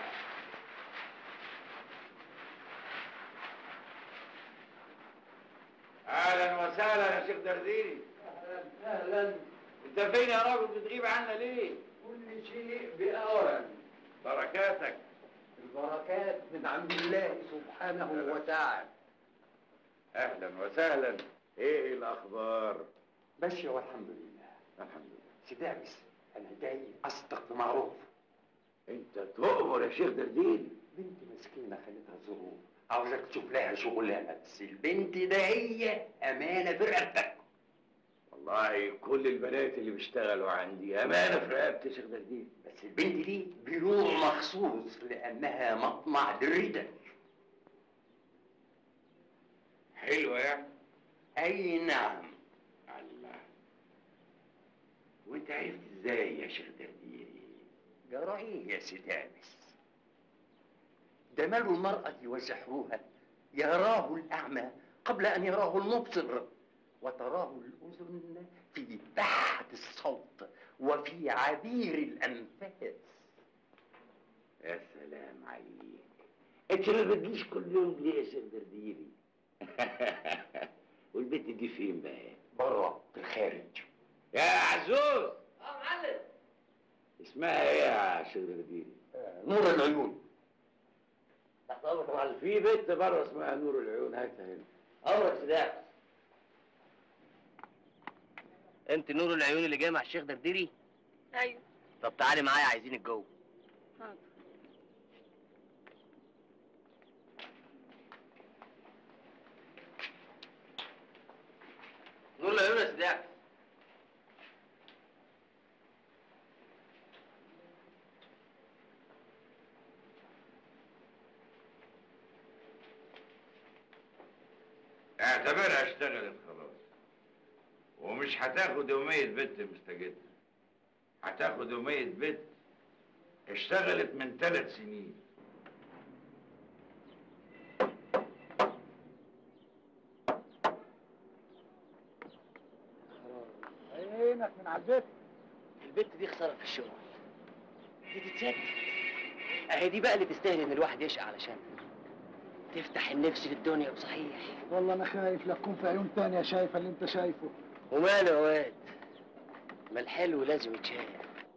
اهلا وسهلا يا شيخ درديري اهلا انت فين يا راجل بتغيب عنا ليه؟ كل شيء بأوان بركاتك البركات من عند الله سبحانه وتعالى اهلا وسهلا ايه الاخبار؟ ماشية والحمد لله الحمد لله سيدي عبس انا جاي اصدق بمعروف انت تؤمر يا شيخ درديري بنت مسكينة خلتها ظروف عاوزك تشوف لها شغلانة بس البنت ده هي أمانة في رقبتك والله كل البنات اللي بيشتغلوا عندي امانه في رقبتي يا شيخ درديري بس البنت دي بنوع مخصوص لأنها مطمع للرجال حلوه يعني؟ أي نعم الله وانت عرفت ازاي يا شيخ درديري؟ جرى يا سيدي عبس جمال المرأة وسحرها يراه الأعمى قبل أن يراه المبصر وتراه الأذن في بحة الصوت وفي عبير الأنفاس يا سلام عليك انت ما بتجيش كل يوم ليه يا شيخ درديري؟ والبنت دي فين بقى؟ بره في الخارج يا عزوز اه معلم اسمها ايه يا شيخ درديري؟ نور العيون تحت امرك يا معلم في بنت بره اسمها نور العيون هاتها هنا امرك سداح انت نور العيون اللي جاي مع الشيخ درديري ايوه طب تعالي معايا عايزينك جوه حاضر نور العيون يا سداح اعتبرها اشتغلت خلاص ومش هتاخد يومية بنت مستجدة هتاخد يومية بنت اشتغلت من ثلاث سنين عينك من على البيت البنت دي خساره في الشغل دي تتصدق اهي دي بقى اللي تستاهل ان الواحد يشقى علشان تفتح النفس للدنيا بصحيح والله انا خايف لا تكون في عيون تانية شايفه اللي انت شايفه وماله يا واد ما الحلو لازم يتشاف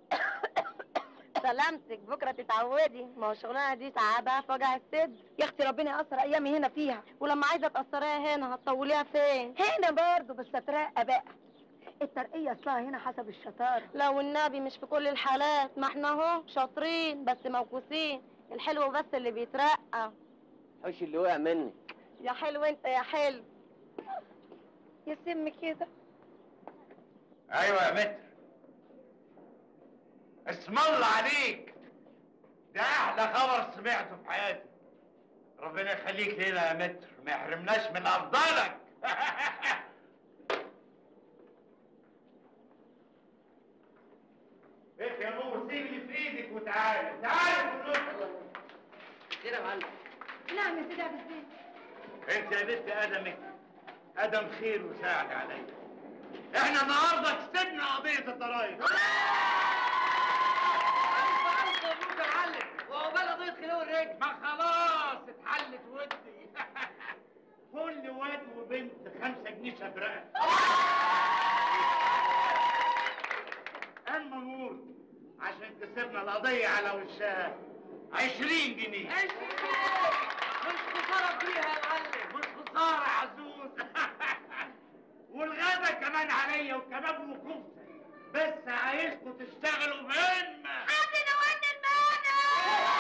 سلامتك بكره تتعودي ما هو الشغلانه دي تعبها في وجع الصدر يا اختي ربنا يقصر ايامي هنا فيها ولما عايزه تقصريها هنا هتطوليها فين هنا برضه بس اترقى بقى الترقية اصلها هنا حسب الشطارة لو النبي مش في كل الحالات ما احنا اهو شاطرين بس موكوسين الحلو بس اللي بيترقى حوش اللي وقع منك يا حلو انت يا حلو يا سم كده ايوه يا متر اسم الله عليك ده احلى خبر سمعته في حياتي ربنا يخليك لنا يا متر ما يحرمناش من افضلك انت يا نور سيب اللي في ايدك وتعالى تعالى كلكم كده يا معلم نعم يا سيدي عبد الزين انت يا بنت ادمك ادم خير وساعد عليا احنا النهارده كسبنا قضيه الضرايب مبروك يا معلم وعقبال قضيه خلو الرجل ما خلاص اتحلت ودي كل واد وبنت خمسة جنيه شبرقة اما نور عشان كسبنا القضية على وشها عشرين جنيه مش خساره فيها يا معلم مش خسارة يا عزوز والغدا كمان عليا وكباب وكفتة بس عايزكم تشتغلوا بهمة حسن وين المانع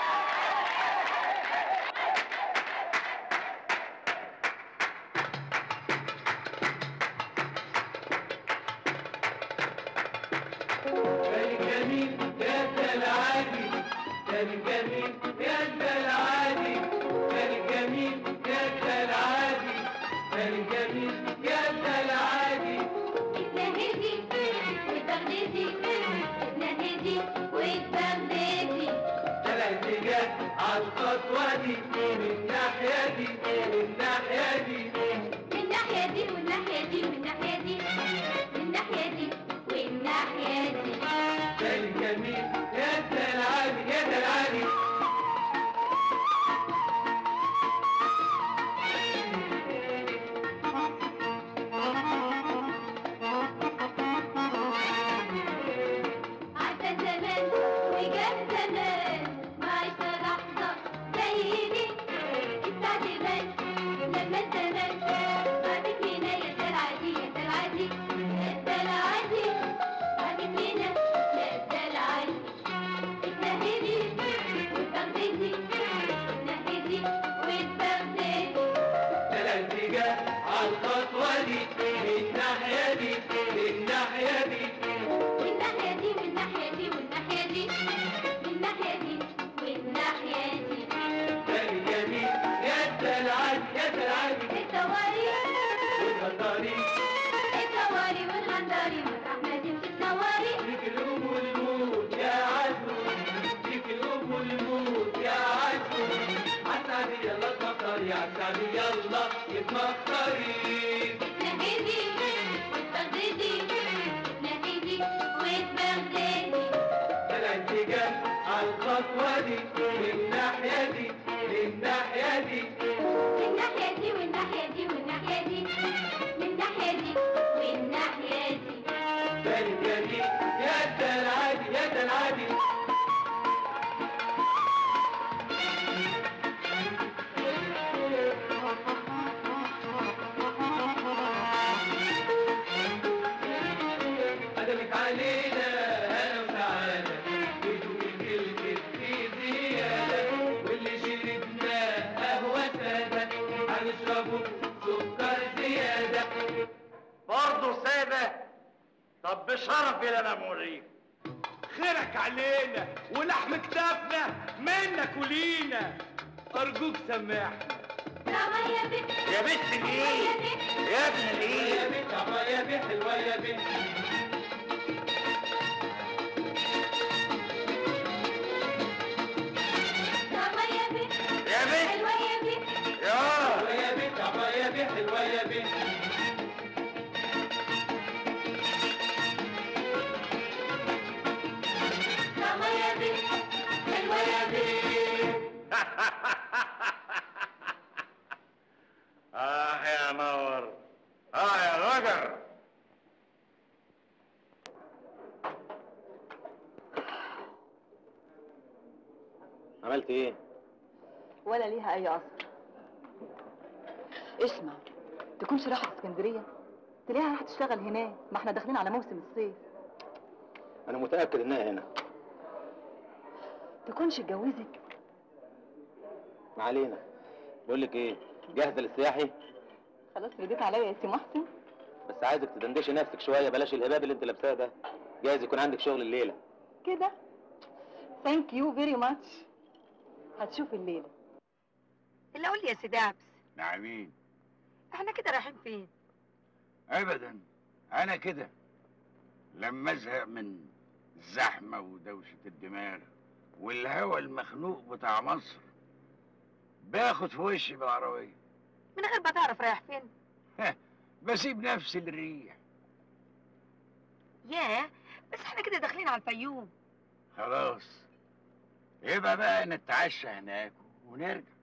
كان جميل يا ده العادي كان جميل يا ده العادي كان جميل يا ده العادي كان جميل يا ده العادي اتنهدي واتبغددي اتنهدي واتبغددي طلعت جت على الخطوة دي من الناحية دي من الناحية دي من ناحية دي والناحية دي والناحية دي من ناحية دي والناحية دي كان جميل يا ده العادي يا ده العادي سعدي يلا اتمخري نهدي واتبغدادي نهدي واتبغدادي ده الانسجام على الخطوة دي من ناحية دي من ناحية دي من ناحية دي والناحية دي والناحية دي من ناحية دي والناحية دي بارد يا دي يا ده العادي يا ده العادي قدمك علينا هنا وسعادة بدون الكلمة في زيادة واللي شربناه قهوة سادة هنشربه سكر زيادة برضه سادة طب بشرف يا انا موريك خيرك علينا ولحم كتافنا منك ولينا ارجوك سماح يا بنت يا بنت ليه؟ يا ابن ليه؟ يا بنت عما يا بنت حلوة يا بنت يا يا بنت يا بنت حلوة يا بنت يا حلوة يا بنت عما يا بنت حلوة يا بنت يا يا بنت حلوة يا بنت اه يا نور اه يا غجر عملت ايه؟ ولا ليها اي اثر اسمع تكونش راحت اسكندريه تلاقيها راح تشتغل هناك ما احنا داخلين على موسم الصيف انا متاكد انها هنا تكونش اتجوزت ما علينا بقول لك ايه جاهزه للسياحي خلاص رديت عليا يا سي محسن بس عايزك تدندشي نفسك شويه بلاش الهباب اللي انت لابساه ده جايز يكون عندك شغل الليله كده ثانك يو فيري ماتش هتشوف الليله اللي قول لي يا سيدي عبس نعمين احنا كده رايحين فين ابدا انا كده لما ازهق من الزحمه ودوشه الدماغ والهوا المخنوق بتاع مصر باخد في وشي بالعربيه من غير ما تعرف رايح فين بسيب نفسي للريح ياه بس احنا كده داخلين على الفيوم خلاص يبقى بقى نتعشى هناك ونرجع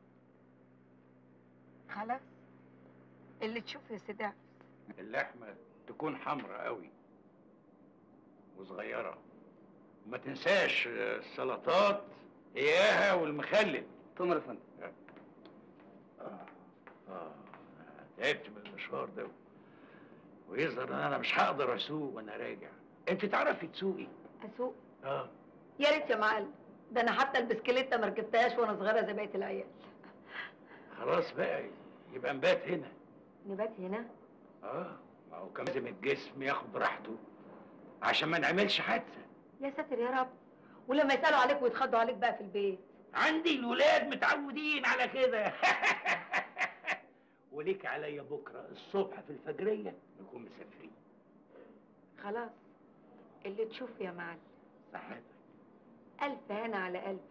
خلاص اللي تشوفه يا سيدي عبس اللحمه تكون حمراء قوي وصغيره وما تنساش السلطات اياها والمخلل تمر يا فندم آه. آه. تعبت من المشوار ده ويظهر ان انا مش هقدر اسوق وانا راجع انت تعرفي تسوقي اسوق اه يا ريت يا معلم ده انا حتى البسكليته ما ركبتهاش وانا صغيره زي بقيه العيال خلاص بقى يبقى نبات هنا نبات هنا اه ما هو كان لازم الجسم ياخد راحته عشان ما نعملش حادثه يا ساتر يا رب ولما يسالوا عليك ويتخضوا عليك بقى في البيت عندي الولاد متعودين على كده وليك عليا بكره الصبح في الفجريه نكون مسافرين خلاص اللي تشوفه يا معلم صحتك الف هنا على قلبي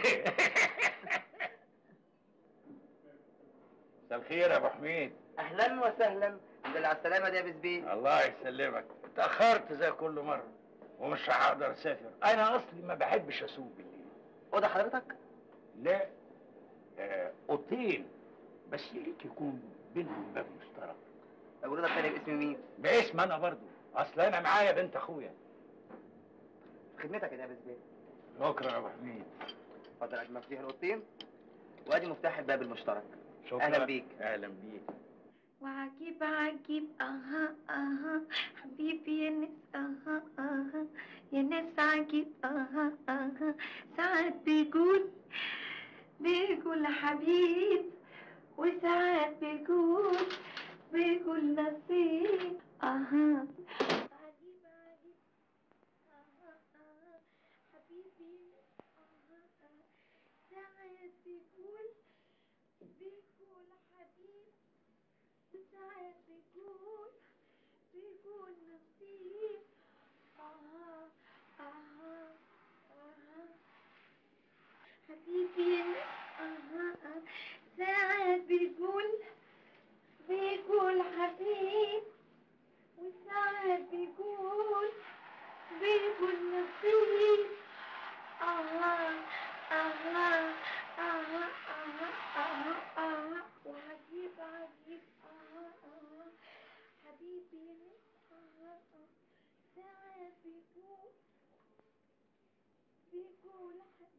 مساء الخير يا ابو حميد اهلا وسهلا الحمد لله على السلامه دي يا بسبيل الله يسلمك اتاخرت زي كل مره ومش هقدر اسافر انا اصلي ما بحبش اسوق بالليل اوضه حضرتك لا آه، اوتيل بس يا ريت يكون بينهم باب مشترك الاوضه الثانيه باسم مين باسم انا برضو اصل انا معايا بنت اخويا خدمتك يا بسبيل شكرا يا ابو حميد اتفضل ادي مفاتيح الاوضتين وادي مفتاح الباب المشترك شكرا اهلا بيك اهلا بيك وعجيب عجيب اها اها حبيبي يا ناس اها اها يا ناس عجيب اها اها ساعات بيقول بيقول حبيب وساعات بيقول بيقول نصيب اها عجيب عجيب اها اها حبيبي اها اها ساعات بيقول بيقول حبيب وساعات بيقول بيقول نصيب آه آه آه حبيبي آه آه ساعات بيقول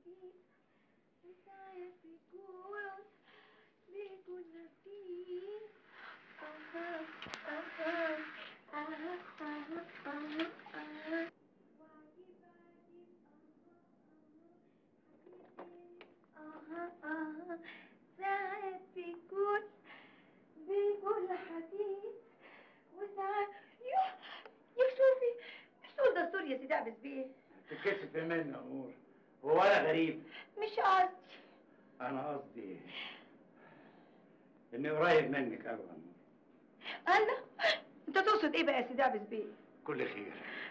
حديد وساعات بيكون بيكون لطيف آه آه آه آه آه آه آه آه ساعات بيكون بيكون حديد وساعات يا يا شوفي مش ده السور يا سيدي عبس بيه تتكسف مني يا نور هو انا غريب مش قصدي انا قصدي اني قريب منك قوي يا نور انا انت تقصد ايه بقى يا سيدي عبس بيه كل خير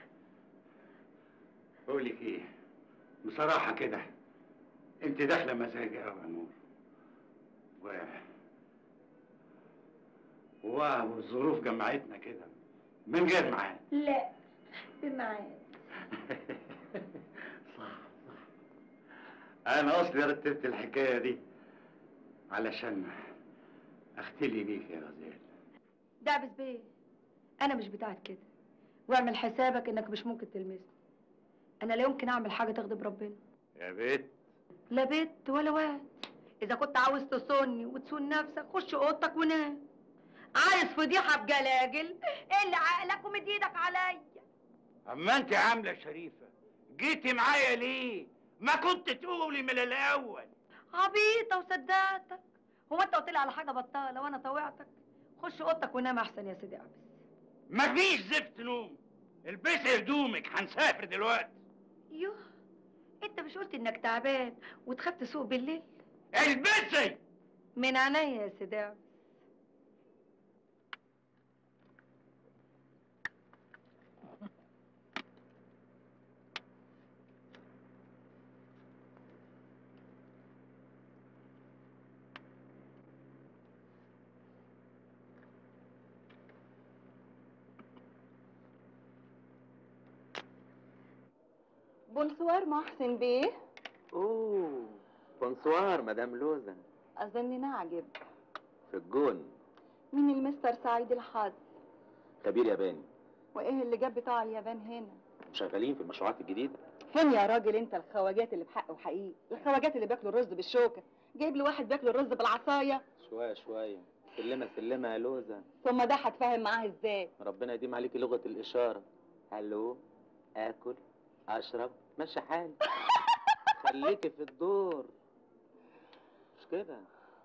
بقول لك ايه بصراحه كده انت داخله مزاجي قوي يا نور و و- والظروف جمعتنا كده من غير معاد لا بمعاد انا اصلي رتبت الحكايه دي علشان اختلي بيك يا غزال دعبس بيه انا مش بتاعت كده واعمل حسابك انك مش ممكن تلمسني انا لا يمكن اعمل حاجه تغضب ربنا يا بيت لا بيت ولا واد اذا كنت عاوز تصوني وتسون نفسك خش اوضتك ونام عايز فضيحه بجلاجل اللي عقلك ومد ايدك عليا اما انت عامله شريفه جيتي معايا ليه ما كنت تقولي من الاول عبيطه وصدقتك هو انت قلت لي على حاجه بطاله وانا طوعتك خش اوضتك ونام احسن يا سيدي عبس مفيش زفت نوم البسي هدومك هنسافر دلوقتي يوه انت مش قلت انك تعبان وتخاف تسوق بالليل البسي من عينيا يا سيدي عبس بونسوار محسن بيه اوه بونسوار مدام لوزة اظني نعجب في الجون مين المستر سعيد الحظ خبير ياباني وايه اللي جاب بتاع اليابان هنا شغالين في المشروعات الجديدة فين يا راجل انت الخواجات اللي بحق وحقيقي الخواجات اللي بياكلوا الرز بالشوكه جايب لي واحد بياكل الرز بالعصايه شوية شوية سلمة سلمة يا لوزة ثم ده هتفاهم معاه ازاي ربنا يديم عليكي لغة الإشارة هلو آكل أشرب ماشي حالي خليكي في الدور مش كده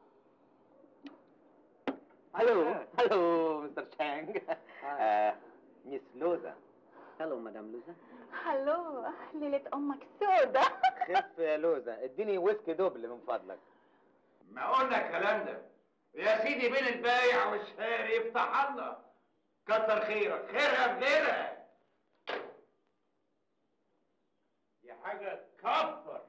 هلو هلو مستر شانج آه، ميس لوزة هلو مدام لوزة هلو ليلة امك سودة خف يا لوزة اديني ويسكي دوبل من فضلك ما قلنا الكلام ده يا سيدي بين البايع والشاري يفتح الله كتر خيرك خيرها بغيرها دي حاجة تكفر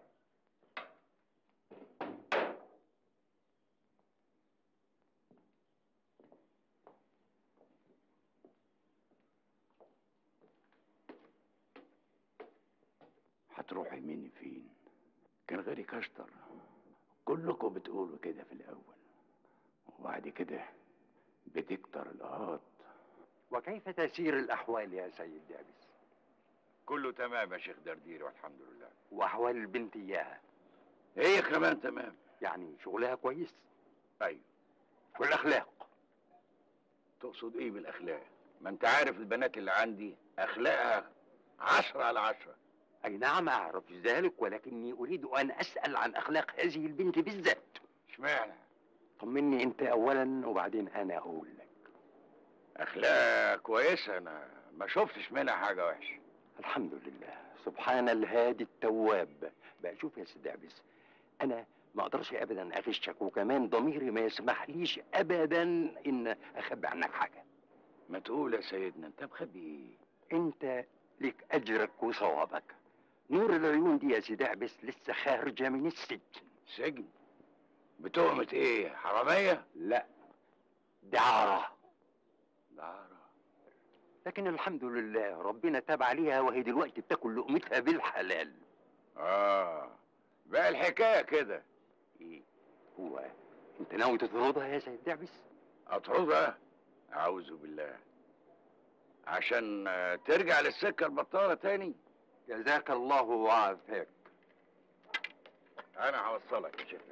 هتروحي مني فين كان غيري كشطر كلكم بتقولوا كده في الاول وبعد كده بتكتر القهات وكيف تسير الأحوال يا سيد دابس كله تمام يا شيخ دردير والحمد لله وأحوال البنت إياها هي كمان تمام يعني شغلها كويس ايوه والأخلاق تقصد ايه بالاخلاق ما انت عارف البنات اللي عندي اخلاقها عشرة على عشرة أي نعم أعرف ذلك ولكني أريد أن أسأل عن أخلاق هذه البنت بالذات اشمعنى طمني أنت أولا وبعدين أنا أقول لك اخلاق كويسة انا ما شفتش منها حاجة وحشة الحمد لله سبحان الهادي التواب بقى شوف يا سيدي عبس أنا ما أقدرش أبدا أغشك وكمان ضميري ما يسمحليش أبدا إن أخبي عنك حاجة ما تقول يا سيدنا انت مخبي ايه أنت لك أجرك وصوابك نور العيون دي يا سيدي عبس لسه خارجة من السجن سجن بتهمة ايه حرامية لا دعارة دعارة لكن الحمد لله ربنا تاب عليها وهي دلوقتي بتاكل لقمتها بالحلال اه بقى الحكاية كده ايه هو انت ناوي تطردها يا سيد دعبس اطردها اعوذ بالله عشان آه، ترجع للسكة البطالة تاني جزاك الله وعافاك انا هوصلك يا شيخ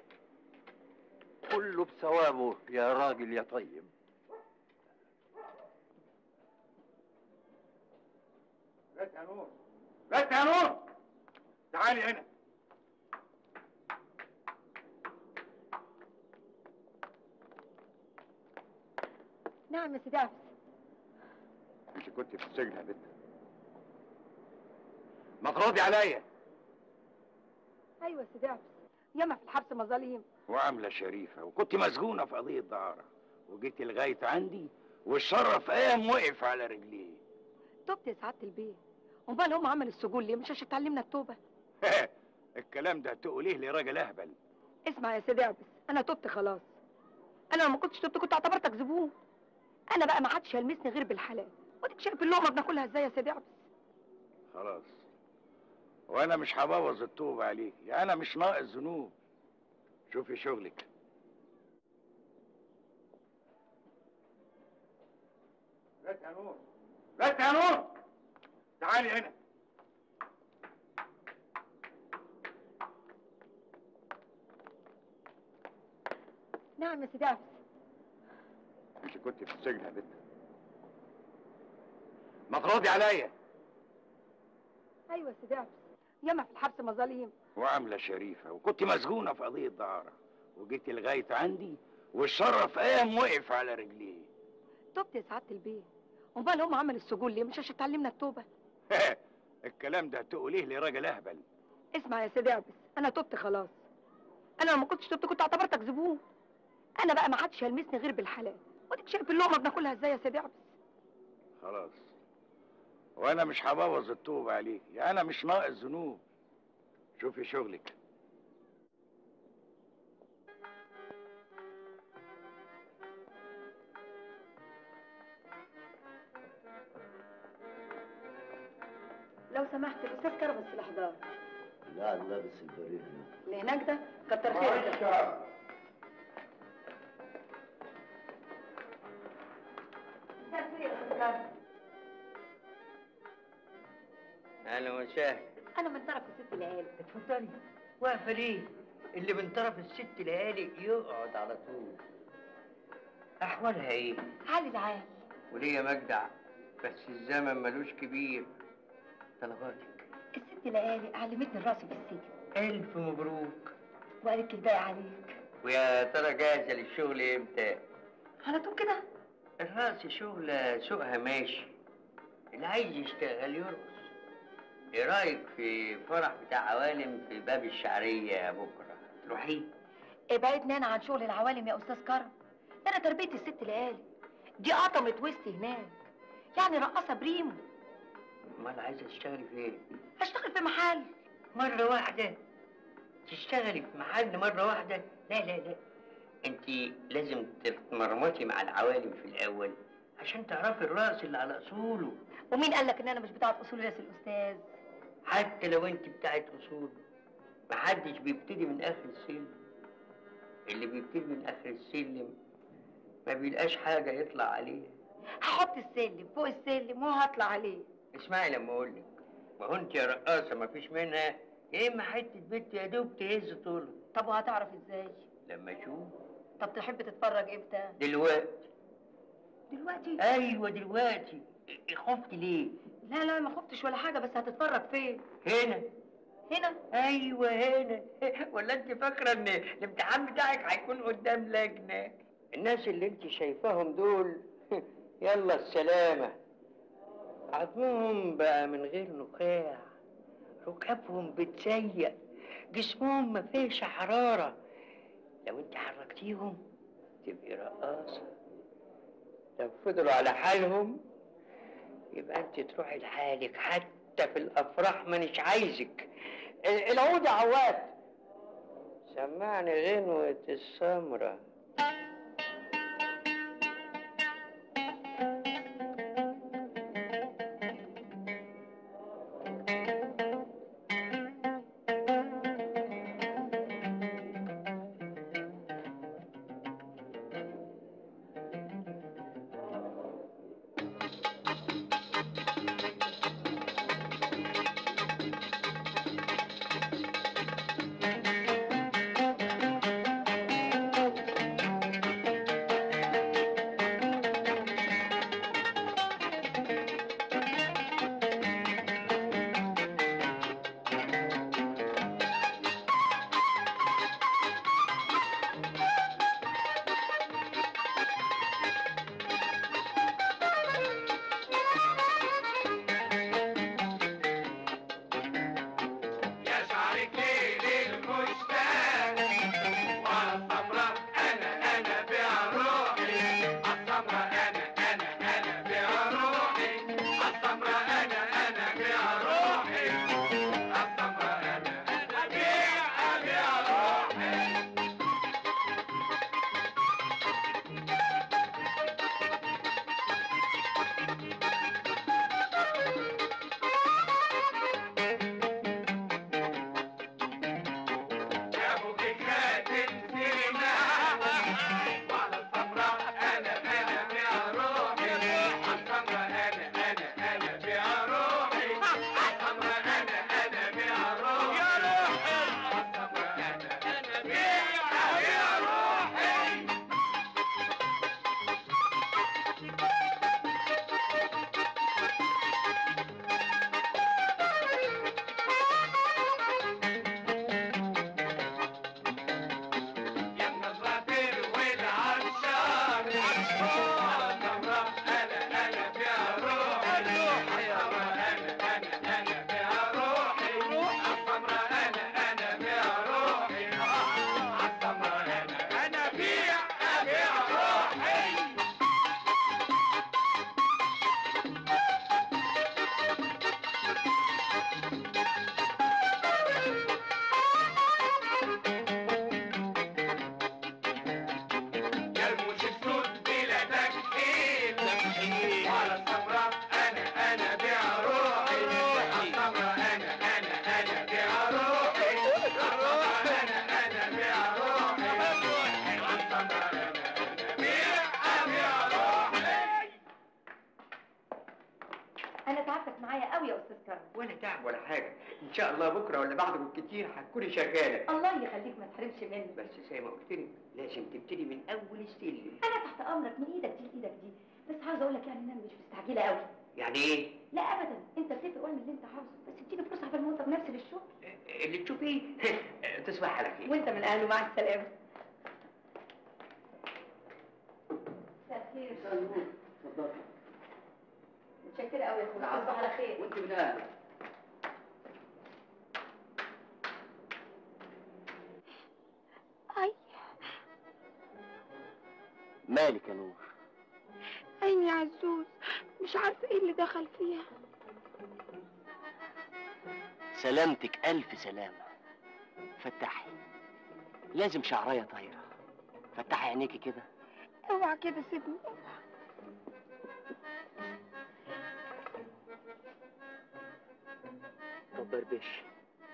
كله بثوابه يا راجل يا طيب بس يا نور بس يا نور تعالي هنا نعم يا سيدي عبس انت كنت في السجن يا بنت مفروضي عليا ايوه يا سيدي عبس ياما في الحبس مظالم وعامله شريفه وكنت مسجونه في قضيه دعاره وجيت لغايه عندي والشرف قام وقف على رجليه تبت يا سعاده البيه امال هم عملوا السجون ليه مش عشان تعلمنا التوبه الكلام ده تقوليه لراجل اهبل اسمع يا سيدي عبس انا تبت خلاص انا لو ما كنتش تبت كنت اعتبرتك زبون انا بقى ما حدش يلمسني غير بالحلال وديك شايف اللقمه بناكلها ازاي يا سيدي عبس خلاص وانا مش هبوظ التوبه عليكي انا مش ناقص ذنوب شوفي شغلك بس يا نور بس يا نور تعالي هنا نعم يا سيدي عبس انت كنت في السجن يا بنت مفروضي عليا ايوه يا سيدي عبس ياما في الحبس مظالم وعامله شريفه وكنت مسجونه في قضيه دعاره وجيت لغايه عندي والشرف قام وقف على رجليه تبت يا سعاده البيه امال هم عملوا السجون ليه مش عشان تعلمنا التوبه الكلام ده تقوليه لراجل اهبل اسمع يا سيدي عبس انا تبت خلاص انا لو ما كنتش تبت كنت اعتبرتك زبون انا بقى ما حدش يلمسني غير بالحلال وديك شايف اللقمه بناكلها ازاي يا سيدي عبس خلاص وانا مش هبوظ التوبه عليكي انا مش ناقص ذنوب شوفي شغلك لو سمحت الاستاذ كربس في الاحضار لا لابس البريد اللي هناك ده كتر خيرك مساء الخير يا أستاذ كربس. اهلا وسهلا انا من طرف الست ليالي اتفضلي واقفه ليه اللي من طرف الست ليالي يقعد على طول احوالها ايه عالي العال وليه يا مجدع بس الزمن ملوش كبير طلباتك الست ليالي علمتني الراس في السجن الف مبروك وقالت لي الباقي عليك ويا ترى جاهزه للشغل امتى على طول كده الراس شغلة سوقها ماشي اللي عايز يشتغل يرقص ايه رايك في فرح بتاع عوالم في باب الشعريه بكره تروحي ابعدنا انا عن شغل العوالم يا استاذ كرم ده انا تربيه الست ليالي دي قطمت وسطي هناك يعني رقاصه بريمو امال عايزه تشتغلي فين هشتغل في محل مره واحده تشتغلي في محل مره واحده لا لا لا انت لازم تتمرمطي مع العوالم في الاول عشان تعرفي الراس اللي على اصوله ومين قال لك ان انا مش بتاعت اصول يا سي الاستاذ حتى لو انت بتاعت اصول محدش بيبتدي من اخر السلم اللي بيبتدي من اخر السلم ما بيلقاش حاجه يطلع عليها هحط السلم فوق السلم وهطلع عليه اسمعي لما اقول لك ما هو انت يا رقاصه ما فيش منها يا اما حته بنت يا دوب تهز طولها طب وهتعرف ازاي لما اشوف طب تحب تتفرج امتى دلوقتي دلوقتي ايوه دلوقتي خفت ليه لا لا ما خفتش ولا حاجه بس هتتفرج فين هنا هنا ايوه هنا ولا انت فاكره ان الامتحان بتاعك هيكون قدام لجنه الناس اللي انت شايفاهم دول يلا السلامه عظمهم بقى من غير نخاع ركابهم بتسيق جسمهم ما فيش حراره لو انت حركتيهم تبقي رقاصه لو فضلوا على حالهم يبقى انت تروحي لحالك حتى في الافراح مانيش عايزك ال- العود يا عواد سمعني غنوة السمرة ولا تعب ولا حاجه ان شاء الله بكره ولا بعده بالكتير هتكوني شغاله الله يخليك ما تحرمش مني بس زي ما قلت لك لازم تبتدي من اول السلم انا تحت امرك من ايدك دي لايدك دي بس عاوزه اقول لك يعني ان انا مش مستعجله قوي يعني ايه لا ابدا انت اتفق واعمل اللي انت عاوزه بس اديني فرصه قبل ما انت بنفسي للشغل اللي تشوفيه تصبح على خير وانت من اهله مع السلامه مساء الخير متشكره قوي يا اخويا تصبح على خير وانت من اهلك اي مالك يا نور عيني يا عزوز مش عارفه ايه اللي دخل فيها سلامتك ألف سلامة فتحي لازم شعراية طايرة فتحي عينيكي كده اوعى كده سيبني طب بربش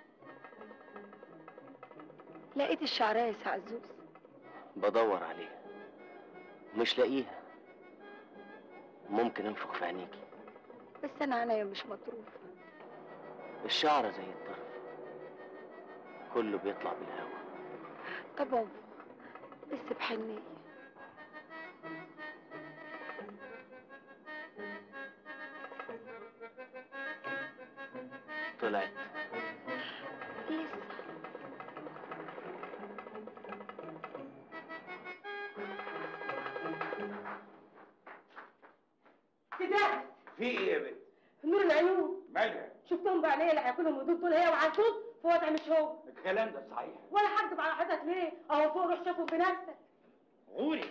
لقيت الشعرايه يا عزوز بدور عليها مش لاقيها ممكن انفخ في عينيكي بس انا عينيا مش مطروفه الشعر زي الطرف كله بيطلع بالهوا طب انفخ بس بحنيه طلعت لسه سيدات في ايه يا بنت؟ نور العيون مالها؟ شفتهم بعينيا اللي هياكلهم ودول دول هي وعزوز في وضع مش هو الكلام ده صحيح ولا هكدب على حضرتك ليه اهو فوق روح شوفهم بنفسك غوري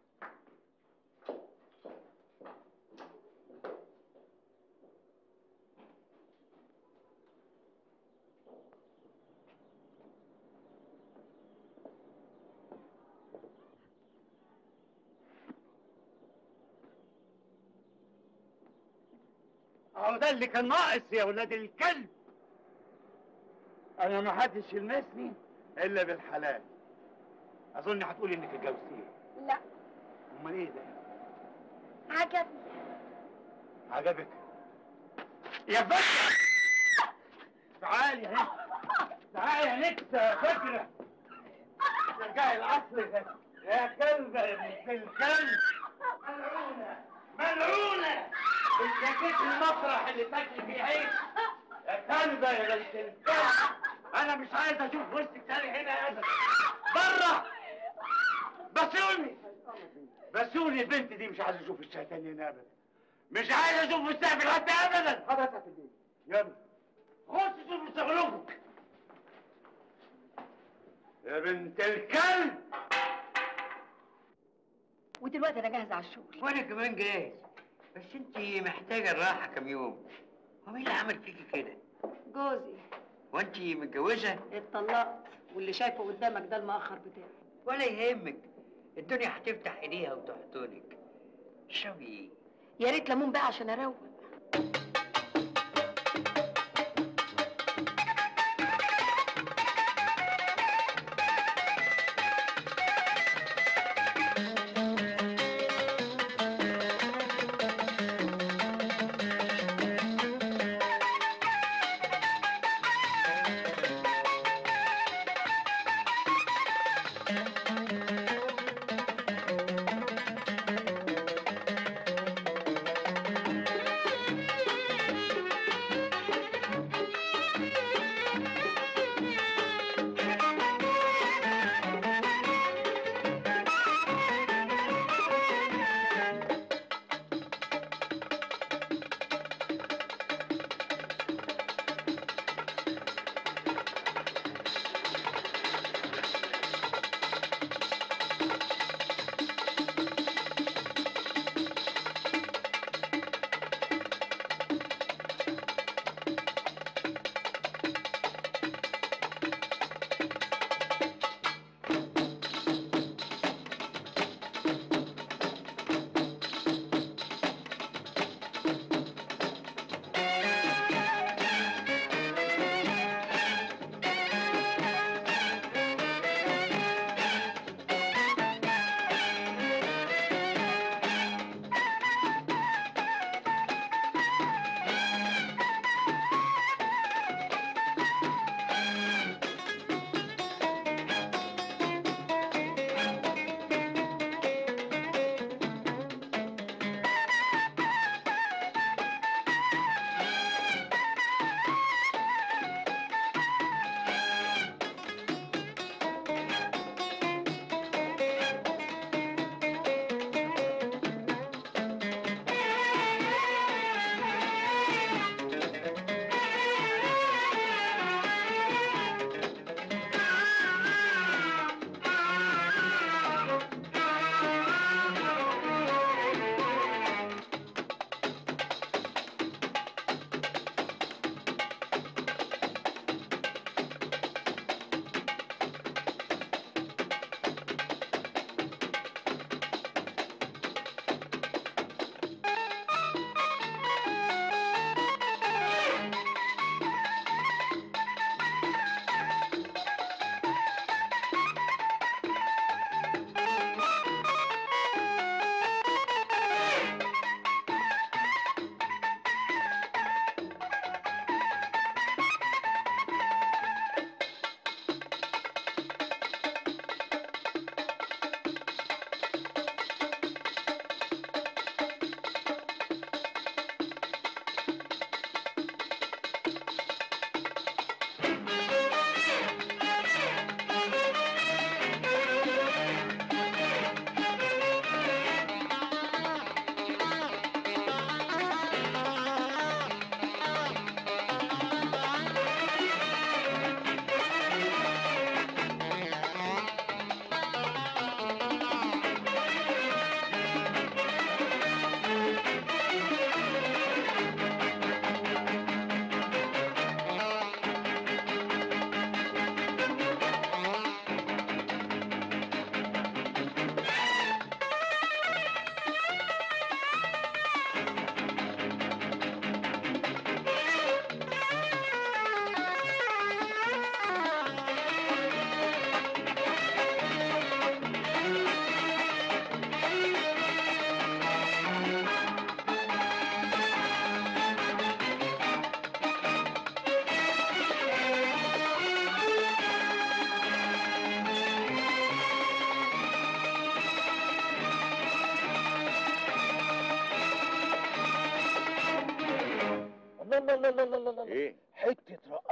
اهو ده اللي كان ناقص يا ولاد الكلب انا ما حدش يلمسني الا بالحلال اظن هتقولي انك اتجوزتيه لا امال ايه ده عجبني عجبك يا فكرة تعالي يا نكسة تعالي يا نكسة يا فكرة رجعي العصر ده يا كلبة يا بنت الكلب ملعونة ملعونة انت جيت المسرح اللي تاكل فيه عيش يا كلبة يا بنت الكلب انا مش عايز اشوف وشك تاني هنا ابدا بره بسوني بسوني البنت دي مش عايز اشوف وشها تاني هنا ابدا مش عايز اشوف وشها في الحته ابدا حضرتك في البيت يلا خش شوف شغلكم يا بنت الكلب ودلوقتي انا جاهزه على الشغل وانا كمان جاهز بس انت محتاجه الراحه كام يوم هو مين اللي عمل فيكي كده جوزي وانت متجوزه اتطلقت واللي شايفه قدامك ده المأخر بتاعي ولا يهمك الدنيا هتفتح ايديها وتحضنك اشربي ايه يا ريت ليمون بقى عشان اروق Thank you.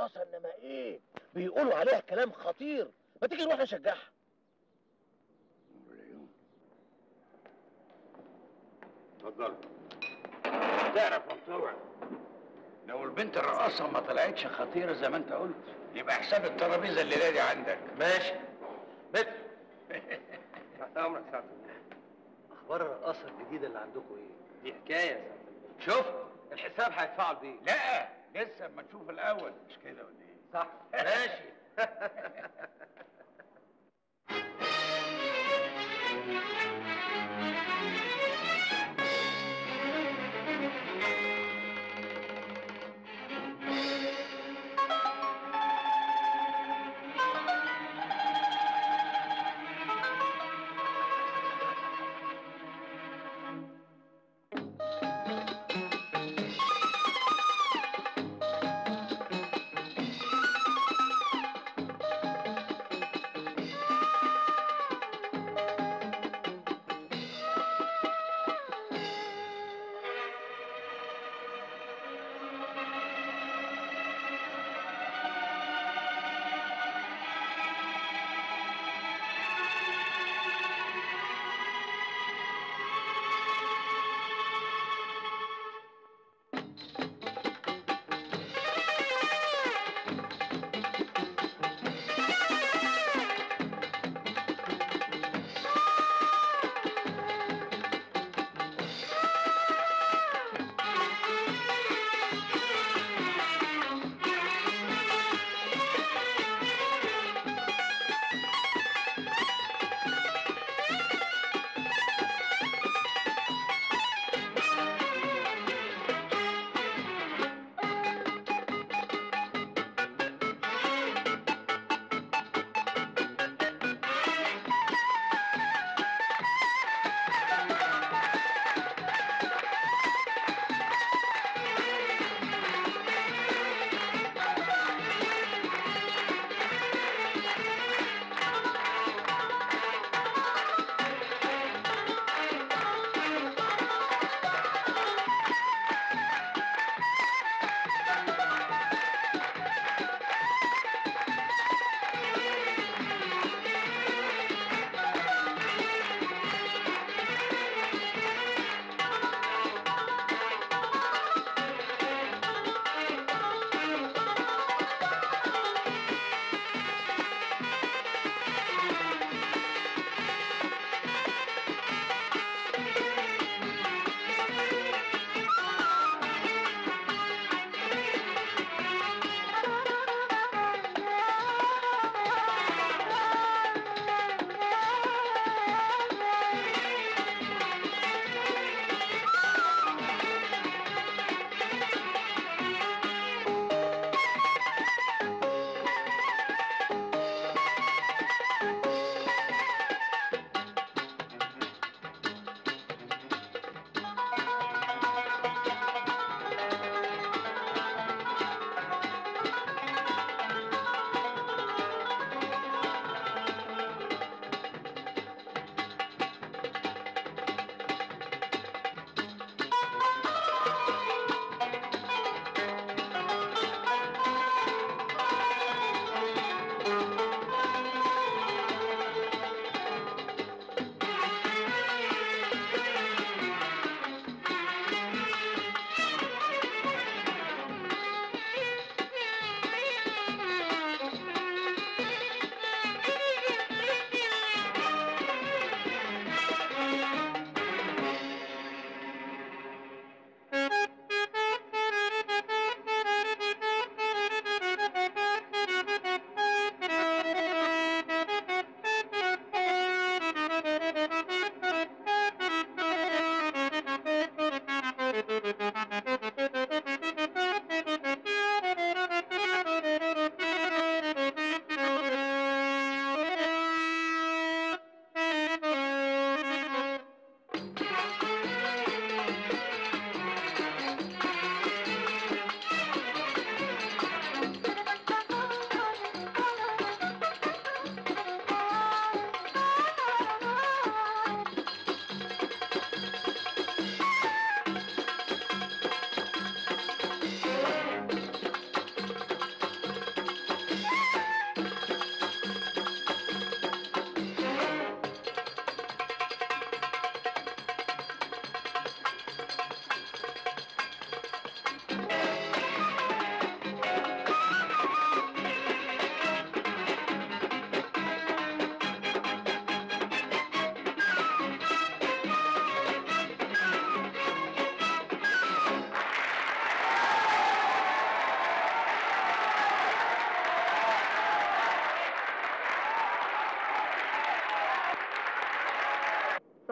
رقاصه انما ايه بيقولوا عليها كلام خطير ما تيجي نروح نشجعها اتفضل تعرف يا مطوع لو البنت الرقاصه ما طلعتش خطيره زي ما انت قلت يبقى حساب الترابيزه الليله دي عندك ماشي متر تحت امرك سعد اخبار الرقاصه الجديده اللي عندكم ايه دي حكايه يا سعد شوف الحساب هيدفعوا البيت لا لسه اما نشوف الاول مش كده ولا ايه صح ماشي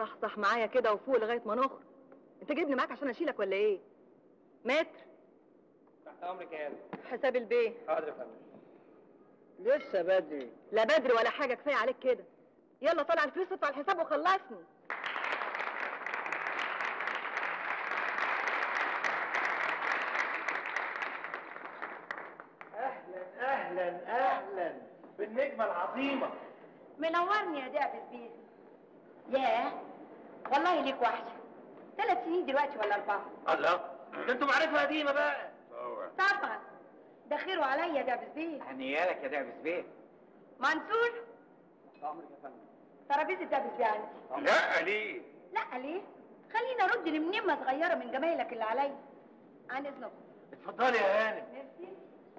صحصح معايا كده وفوق لغايه ما نخرج انت جايبني معاك عشان اشيلك ولا ايه متر تحت امرك يا هانم حساب البيه حاضر يا فندم لسه بدري لا بدري ولا حاجه كفايه عليك كده يلا طلع الفلوس وادفع الحساب وخلصني اهلا اهلا اهلا بالنجمه العظيمه منورني يا دعبس بيه ياه والله ليك وحشه ثلاث سنين دلوقتي ولا اربعه الله ده انتوا معرفه قديمه بقى طبعا ده خيره عليا دعبس بيه هنيالك يا دعبس بيه منصور امرك يا فندم ترابيزه دعبس بيه عندي لا ليه لا ليه خليني ارد لمنمه صغيره من جمايلك اللي عليا عن اذنك اتفضلي يا هانم ميرسي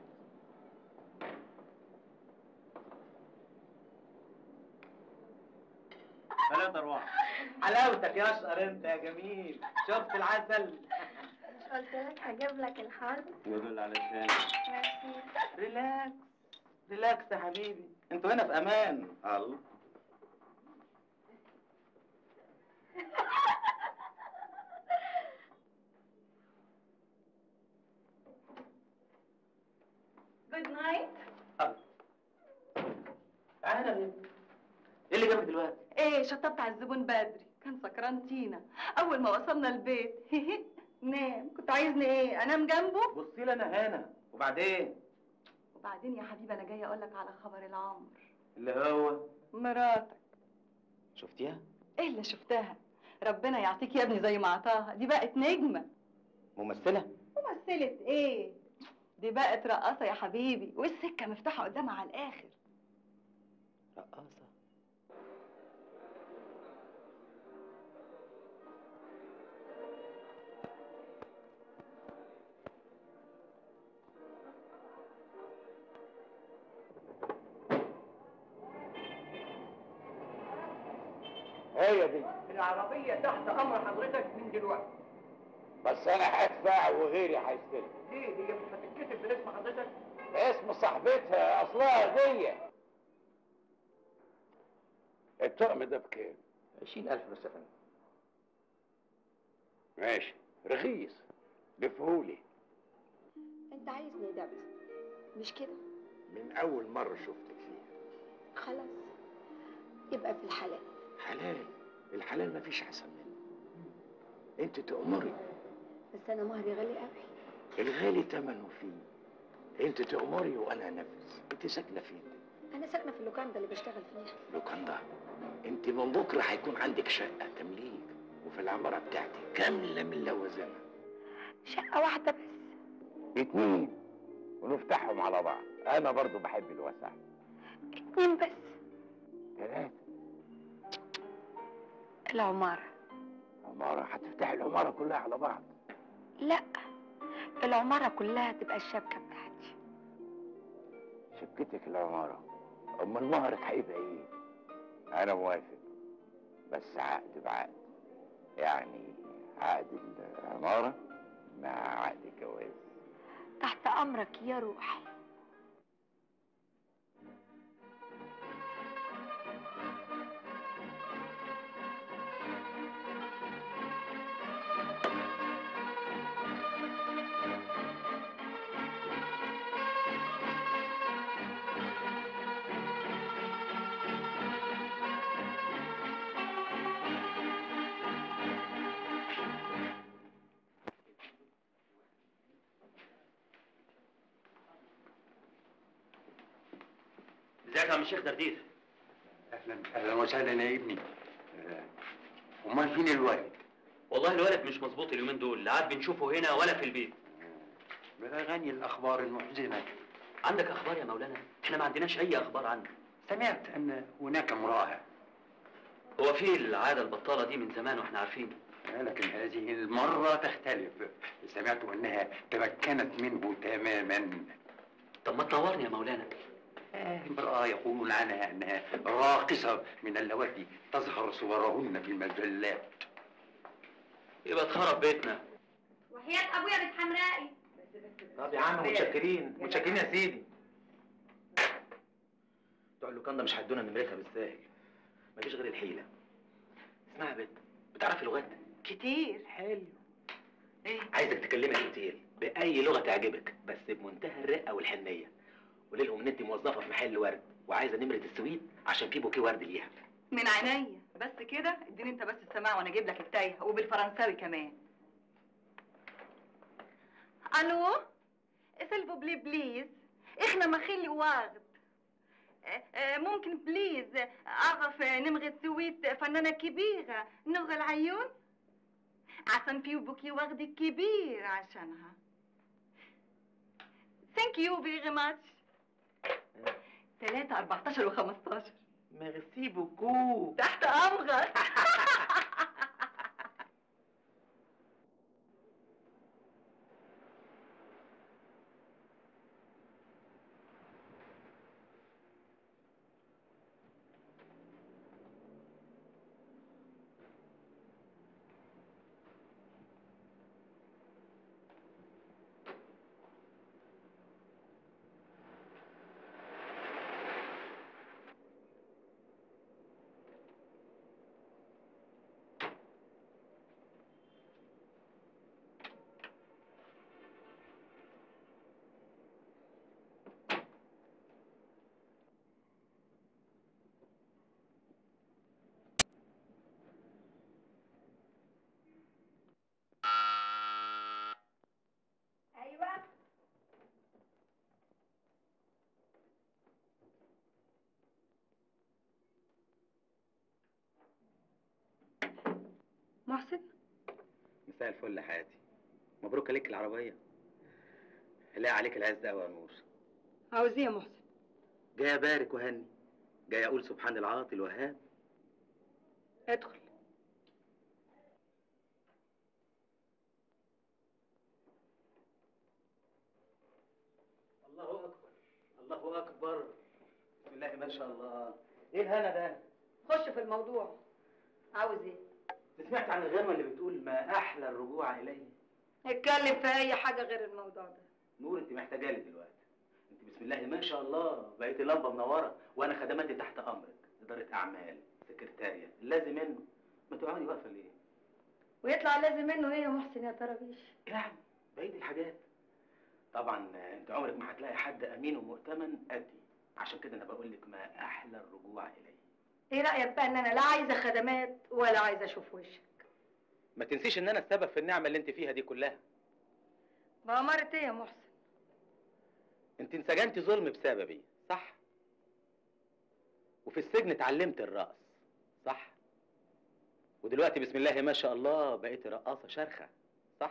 ثلاثة ارواح حلاوتك يا اشقر انت يا جميل شفت العسل مش قلت لك هجيب لك الحرب يدل على الثاني ميرسي ريلاكس ريلاكس يا حبيبي انتوا هنا في امان الله جود نايت تعالى يا بنت ايه اللي جابك دلوقتي ايه شطبت على الزبون بدري كان سكران تينا اول ما وصلنا البيت نام كنت عايزني ايه انام جنبه بصي لي انا هنا وبعدين وبعدين يا حبيبي انا جايه اقول لك على خبر العمر اللي هو مراتك شفتيها ايه اللي شفتها ربنا يعطيك يا ابني زي ما عطاها دي بقت نجمه ممثلة ممثله ايه دي بقت رقاصه يا حبيبي والسكه مفتوحه قدامها على الاخر رقاصة هي دي العربية تحت أمر حضرتك من دلوقتي بس انا هدفع وغيري هيستلم ليه هي مش هتتكتب باسم حضرتك؟ اسم صاحبتها اصلها هديه الطقم ده بكام؟ 20000 بس يا فندم ماشي رخيص لفهولي انت عايزني ده بس مش كده من اول مره شفتك فيها خلاص يبقى في الحلال حلال الحلال مفيش احسن منه انت تأمري بس انا مهري غالي قوي الغالي تمنه فيه انت تأمري وانا انفذ انت ساكنه فين انا ساكنه في اللوكاندا اللي بشتغل فيها لوكاندا انت من بكره هيكون عندك شقه تمليك وفي العماره بتاعتي كامله من لوازمها شقه واحده بس اتنين ونفتحهم على بعض انا برضو بحب الوسع اتنين بس ثلاثه العماره عماره هتفتحي العماره كلها على بعض لا العماره كلها تبقى الشبكه بتاعتي شبكتك العماره امال مهرك هيبقى ايه انا موافق بس عقد بعقد يعني عقد العماره مع عقد الجواز تحت امرك يا روحي ازيك يا عم الشيخ دردير اهلا اهلا وسهلا يا ابني آه، امال فين الولد؟ والله الولد مش مظبوط اليومين دول لا عاد بنشوفه هنا ولا في البيت بغني الاخبار المحزنه عندك اخبار يا مولانا احنا ما عندناش اي اخبار عنه سمعت ان هناك امراه هو في العاده البطاله دي من زمان واحنا عارفين آه، لكن هذه المره تختلف سمعت انها تمكنت منه تماما طب ما تنورني يا مولانا آه، امراه يقولون عنها انها راقصه من اللواتي تظهر صورهن في المجلات يبقى تخرب بيتنا وحياة ابويا بنت حمرائي طب يا عم متشكرين متشكرين يا سيدي بتوع اللوكاندا مش هيدونا نمرتها بالساهل مفيش غير الحيله اسمعي يا بنت بتعرفي لغات كتير حلو ايه عايزك تكلمي كتير باي لغه تعجبك بس بمنتهى الرقه والحنيه قولي لهم ان انت موظفه في محل ورد وعايزه نمره السويت عشان في بوكيه ورد ليها من عينيا بس كده اديني انت بس السماع وانا اجيب لك التايه وبالفرنساوي كمان الو سيلفو بلي بليز احنا مخيلي واغد آه، آه، ممكن بليز اعرف نمرة سويت فنانة كبيرة نور العيون عشان في بوكي ورد كبير عشانها ثانك يو فيري ماتش 3 14 و15 ميرسي بوكو تحت امرك ايوه محسن مساء الفل يا حياتي مبروك عليك العربيه لا عليك العز قوي يا نور عاوز ايه يا محسن جاي ابارك وهني جاي اقول سبحان العاطي الوهاب ادخل الله اكبر الله اكبر بسم الله ما شاء الله ايه الهنا ده خش في الموضوع عاوز ايه سمعت عن الغنوه اللي بتقول ما احلى الرجوع اليه اتكلم في اي حاجه غير الموضوع ده نور انت محتاجه لي دلوقتي انت بسم الله ما شاء الله بقيتي لمبه منوره وانا خدماتي تحت امرك اداره اعمال سكرتاريه لازم منه ما تقعدي واقفه ليه ويطلع لازم منه ايه يا محسن يا طرابيش يعني بقيه الحاجات طبعا انت عمرك ما هتلاقي حد امين ومؤتمن قدي عشان كده انا بقول لك ما احلى الرجوع اليه ايه رايك بقى ان انا لا عايزه خدمات ولا عايزه اشوف وشك ما تنسيش ان انا السبب في النعمه اللي انت فيها دي كلها بأمارة ايه يا محسن انت انسجنتي ظلم بسببي صح وفي السجن اتعلمت الرقص صح ودلوقتي بسم الله ما شاء الله بقيت رقاصه شرخه صح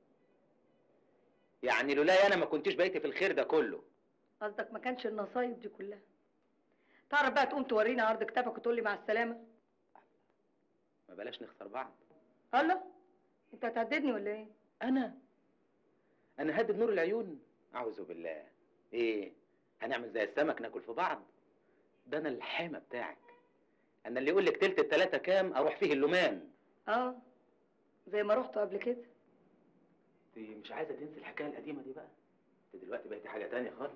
يعني لولاي انا ما كنتش بقيتي في الخير ده كله قصدك ما كانش النصايب دي كلها تعرف بقى تقوم توريني عرض كتافك وتقول لي مع السلامه ما بلاش نخسر بعض الله انت هتهددني ولا ايه انا انا هدد نور العيون اعوذ بالله ايه هنعمل زي السمك ناكل في بعض ده انا الحامى بتاعك انا اللي يقول لك تلت التلاته كام اروح فيه اللومان اه زي ما رحت قبل كده انت مش عايزه تنسي الحكايه القديمه دي بقى انت دلوقتي بقيتي حاجه تانية خالص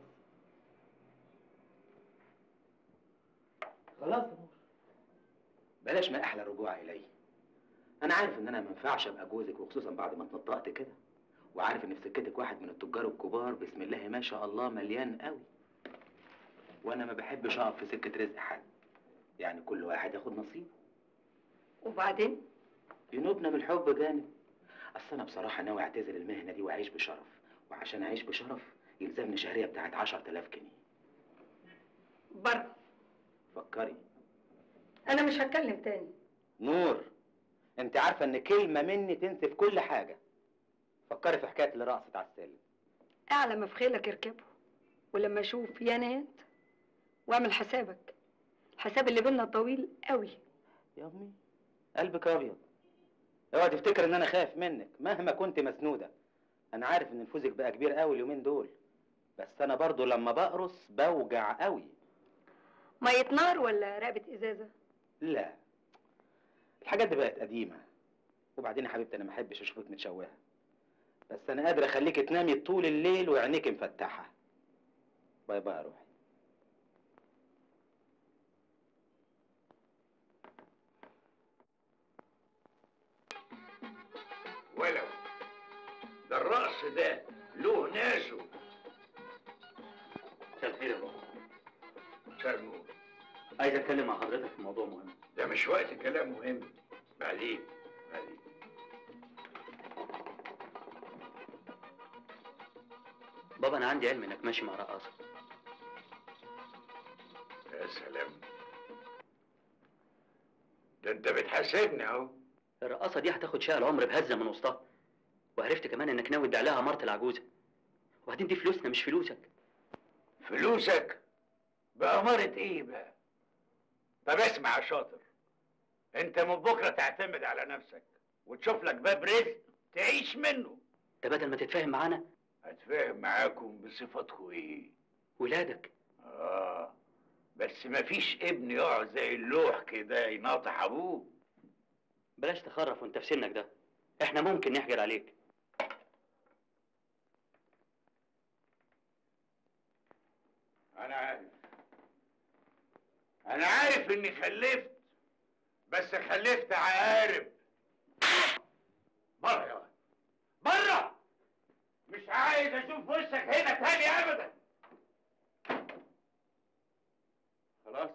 خلاص يا نور بلاش ما احلى الرجوع الي انا عارف ان انا ما ينفعش ابقى جوزك وخصوصا بعد ما اتنطقت كده وعارف ان في سكتك واحد من التجار الكبار بسم الله ما شاء الله مليان قوي وانا ما بحبش اقف في سكه رزق حد يعني كل واحد ياخد نصيبه وبعدين ينوبنا بالحب جانب اصل انا بصراحه ناوي اعتزل المهنه دي واعيش بشرف وعشان اعيش بشرف يلزمني شهريه بتاعت 10000 جنيه بره فكري انا مش هتكلم تاني نور انت عارفه ان كلمه مني تنسف كل حاجه فكري في حكايه اللي رقصت على السلم اعلى ما في خيلك اركبه ولما اشوف يا نات واعمل حسابك الحساب اللي بينا طويل قوي يا امي قلبك ابيض اوعى تفتكر ان انا خايف منك مهما كنت مسنوده انا عارف ان نفوذك بقى كبير قوي اليومين دول بس انا برضو لما بقرص بوجع قوي مية نار ولا رقبة ازازة لا الحاجات دي بقت قديمه وبعدين يا حبيبتي انا ما احبش اشوفك متشوهه بس انا قادر اخليك تنامي طول الليل وعينيك مفتحه باي باي يا روحي الرقص ده له ناسه مساء الخير يا بابا شرموط عايز اتكلم مع حضرتك في موضوع مهم ده مش وقت كلام مهم بعدين بعدين بابا انا عندي علم انك ماشي مع رقاصه يا سلام ده انت بتحاسبني اهو الرقاصه دي هتاخد شقه العمر بهزه من وسطها وعرفت كمان انك ناوي تبيع لها عماره العجوزه وبعدين دي فلوسنا مش فلوسك فلوسك بأمارة ايه بقى طب اسمع يا شاطر انت من بكره تعتمد على نفسك وتشوف لك باب رزق تعيش منه ده بدل ما تتفاهم معانا هتفاهم معاكم بصفتكم ايه ولادك اه بس مفيش ابن يقعد زي اللوح كده يناطح ابوه بلاش تخرف وانت في سنك ده احنا ممكن نحجر عليك انا عارف انا عارف اني خلفت بس خلفت عقارب بره يا ولد. بره مش عايز اشوف وشك هنا تاني ابدا خلاص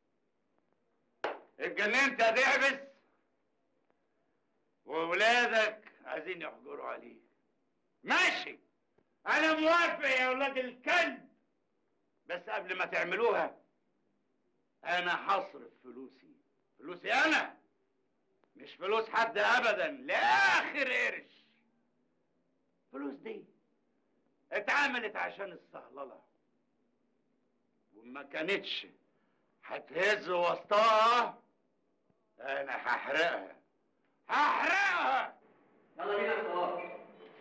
اتجننت يا دعبس وولادك عايزين يحجروا عليك ماشي انا موافق يا ولاد الكلب بس قبل ما تعملوها انا هصرف فلوسي فلوسي انا مش فلوس حد ابدا لاخر قرش فلوس دي اتعملت عشان الصهلله وما كانتش هتهز وسطها انا هحرقها هحرقها يلا بينا يا صلاح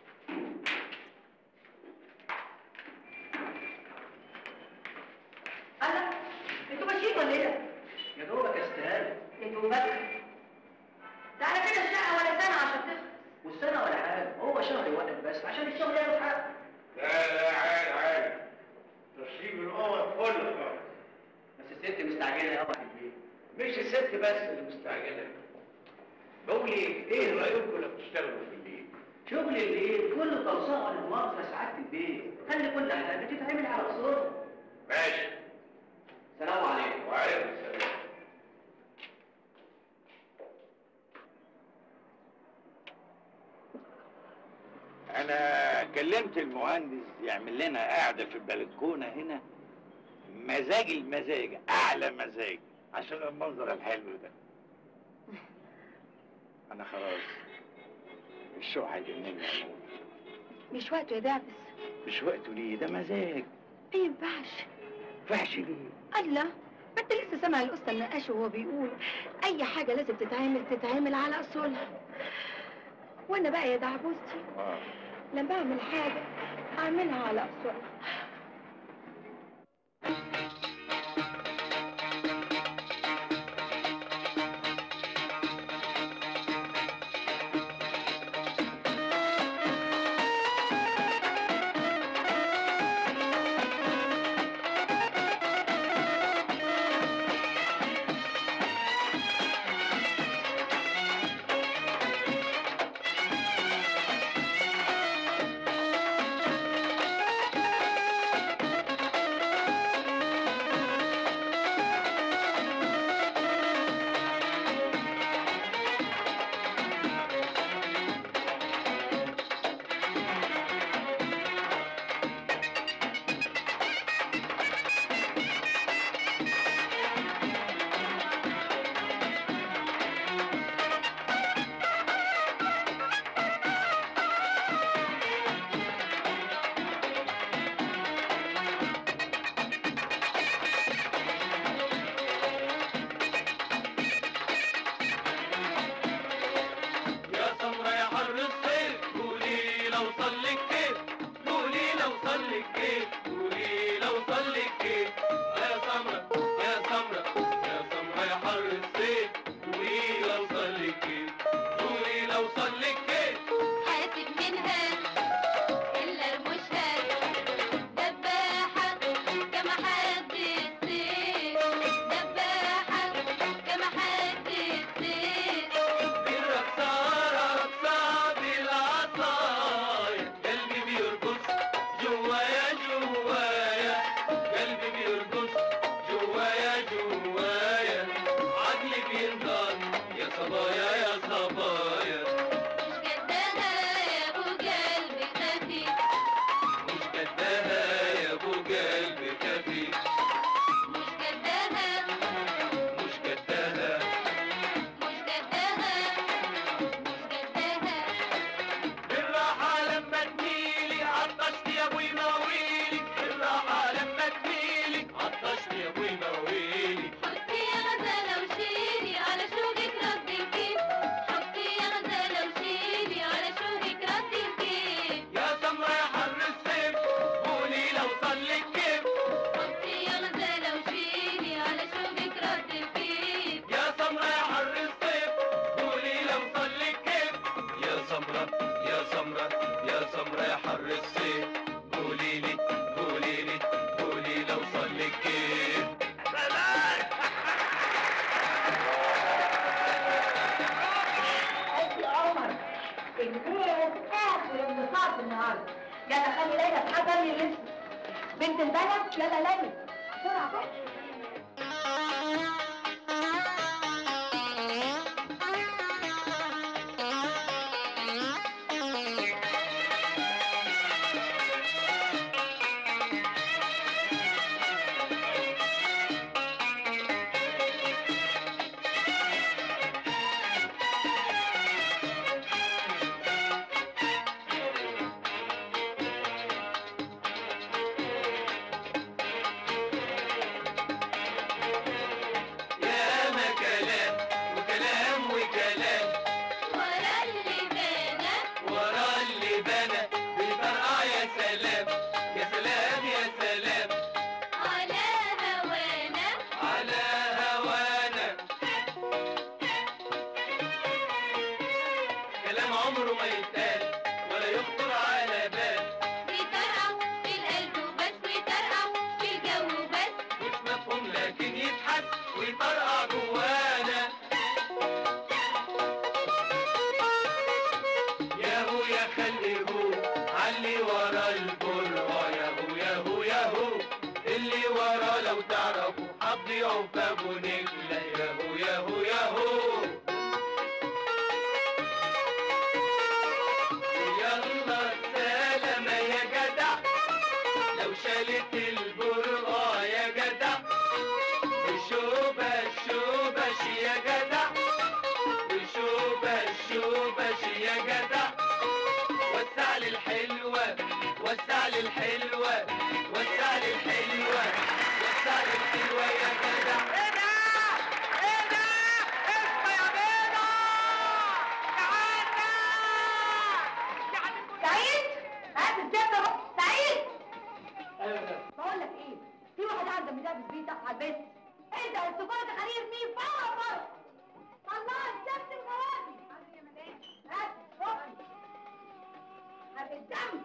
انا انتوا ماشيين ولا ايه؟ يا دوبك يا استاذ يا دوبك ده على كده الشقه ولا سنه عشان تخلص والسنه ولا حاجه هو شهر واحد بس عشان الشغل ياخد حقه لا لا عادي عادي تشريب الاوض فل خالص بس الست مستعجله قوي على البيت مش الست بس اللي مستعجله بقول ايه ايه رايكم لما تشتغلوا في الليل شغل الليل كله توصيل للمؤاخذه سعاده البيت خلي كل حاجه تتعمل على اصولها ماشي سلام عليكم وعليكم السلام انا كلمت المهندس يعمل لنا قاعده في البلكونه هنا مزاج المزاج اعلى مزاج عشان المنظر الحلو ده انا خلاص الشوق هيجنني اموت مش وقته يا دعبس مش وقته ليه ده مزاج ما ينفعش فحش ليه الله ما انت لسه سامع الاستاذ النقاش وهو بيقول اي حاجه لازم تتعمل تتعمل على اصولها وانا بقى يا دعبوستي اه لما اعمل حاجه اعملها على اصولها يا سمرة يا حر الصيف قولي لو صلك كيف قولي لو صلك كيف قولي لو صلك كيف يا سمرة يا سمرة يا سمرة يا حر الصيف قولي لو صلك كيف قولي لو صلك كيف حاسب منها إلا رموشها دباحة كما حد السيف دباحة كما حد السيف بالرقصة رقصة بالعصاية قلبي لك كيف يا عمر الناس اخر انبساط النهارده يلا خلي ليلى تحضر لي اللبس بنت البلد يلا ليلى بسرعه بقى يا ما كلام وكلام وكلام ورا اللي بنا ورا اللي بنى بيطرقع يا سلام يا سلام يا سلام على هوانا على هوانا كلام عمره ما يتقال ولا يخطر على بال بيطرقع في القلب وبس بيطرقع في الجو بس مش مفهوم لكن يتحس ويطرقع جوانا ياهو يا خلي هو علي ورا البرة ياهو ياهو ياهو اللي ورا لو تعرفوا هتضيعوا في ابو نجلة ياهو ياهو ياهو يلا السلامة يا جدع لو شالت البرقع يا جدع وشوبة الشوبش يا جدع وشوبة الشوبش يا جدع وسع لي الحلوة وسع لي الحلوة وسع لي الحلوة وسع لي الحلوة يا جدع ايه ده؟ ايه ده؟ اسمع يا بيضة سعيد هات الزبده اهو سعيد بقول لك ايه في واحد عنده مدرس بيه تحت على البيت انت السكوت خليه مين فور فور طلع الزبده الغوازي هات روحي هات الدم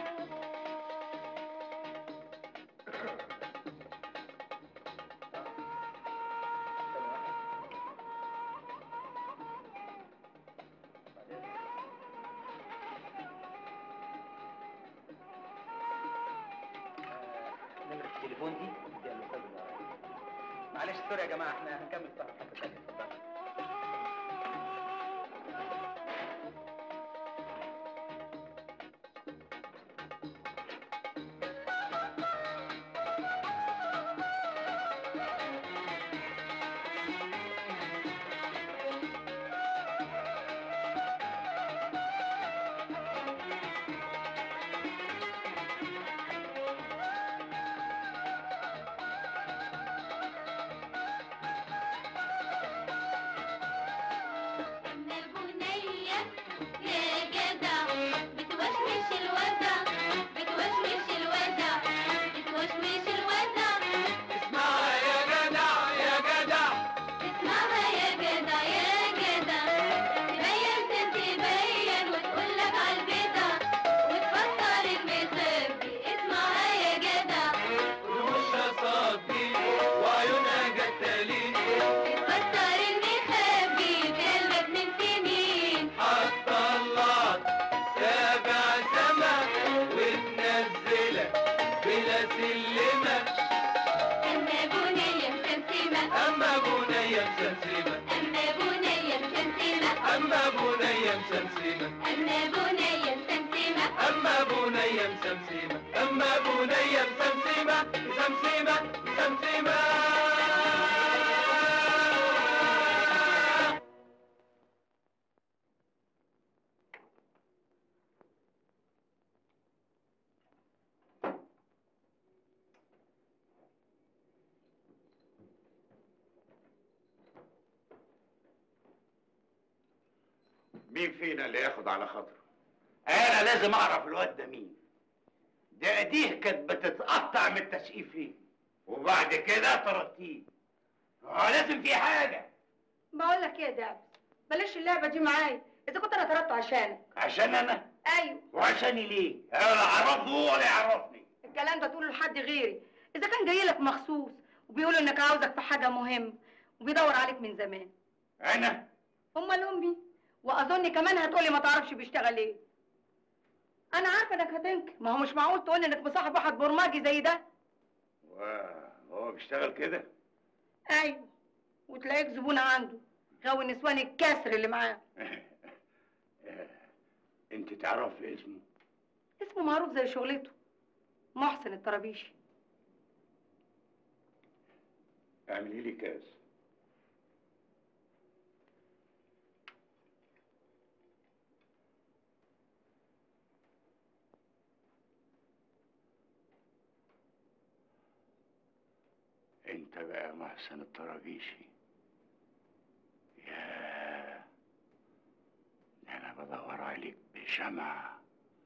نمرة التليفون دي دي الاستاذ معلش سوري يا جماعه احنا هنكمل في حته ثانيه اتفضل أما البنية يا جدع بتوشوش الودع بتوشوش الودع بتوشوش الودع اسمعها يا جدع يا جدع اسمعها يا جدع يا جدع تبين تبين وتقول لك على البدع وتفسر المخبي اسمعها يا جدع وشها صافي وعيونها جتالين تفسر المخبي بقلبك من سنين هتطلعك سابع سما وتنزلك بلا سلمة أما بنية مسمسمة أما بنية مسمسمة أما بنية مسمسمة أما بنية مسمسمة أما بنية مسمسمة أما بنية مسمسمة أما بنية مسمسمة مسمسمة مسمسمة مين فينا اللي ياخد على خاطره انا لازم اعرف الواد ده مين ده ايديه كانت بتتقطع من التسقيف فيه وبعد كده طردتيه اه لازم في حاجه بقول لك ايه يا دعبس بلاش اللعبه دي معايا اذا كنت انا طردته عشانك عشان انا ايوه وعشاني ليه انا لا اعرفه ولا يعرفني الكلام ده تقوله لحد غيري اذا كان جاي لك مخصوص وبيقول انك عاوزك في حاجه مهمه وبيدور عليك من زمان انا امال امي واظن كمان هتقولي ما تعرفش بيشتغل ايه انا عارفه انك هتنكر ما هو مش معقول تقول انك مصاحب واحد برمجي زي ده هو بيشتغل كده ايوه وتلاقيك زبونه عنده غاوي نسوان الكسر اللي معاه انت تعرف اسمه اسمه معروف زي شغلته محسن الطرابيشي اعملي لي كاس انت بقى محسن الطرابيشي يا ده انا بدور عليك بشمعة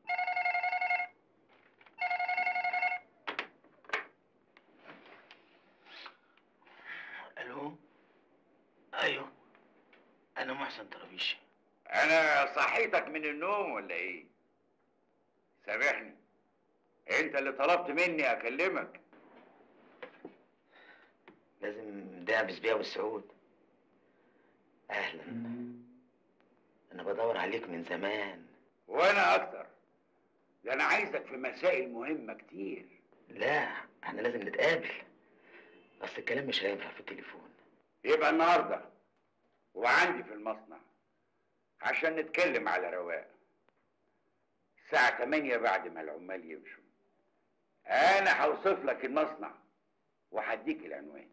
الو ايوه انا محسن طرابيشي انا صحيتك من النوم ولا ايه سامحني انت اللي طلبت مني اكلمك لازم دعبس بيها والسعود اهلا انا بدور عليك من زمان وانا اكتر ده انا عايزك في مسائل مهمة كتير لا احنا لازم نتقابل اصل الكلام مش هينفع في التليفون يبقى النهارده وعندي في المصنع عشان نتكلم على رواق الساعة 8 بعد ما العمال يمشوا أنا هوصف لك المصنع وهديك العنوان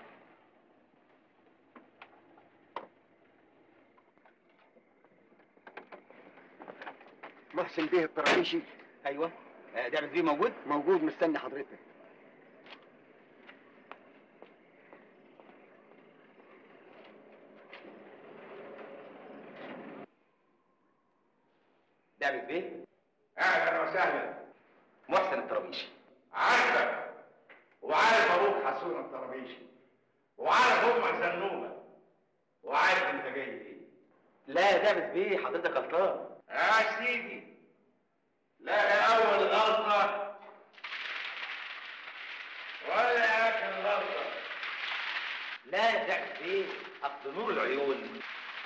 محسن بيه الطرابيشي ايوه آه، دعبس بيه موجود موجود مستني حضرتك دعبس بيه أهلا وسهلا محسن الطرابيشي عارفك وعارف أبوك حسون الطرابيشي وعارف أمك زنوبة وعارف أنت جاي ليه لا يا دعبس بيه حضرتك غلطان يا سيدي لا أول غلطة ولا آخر غلطة لا يا دعبس بيه اصل نور العيون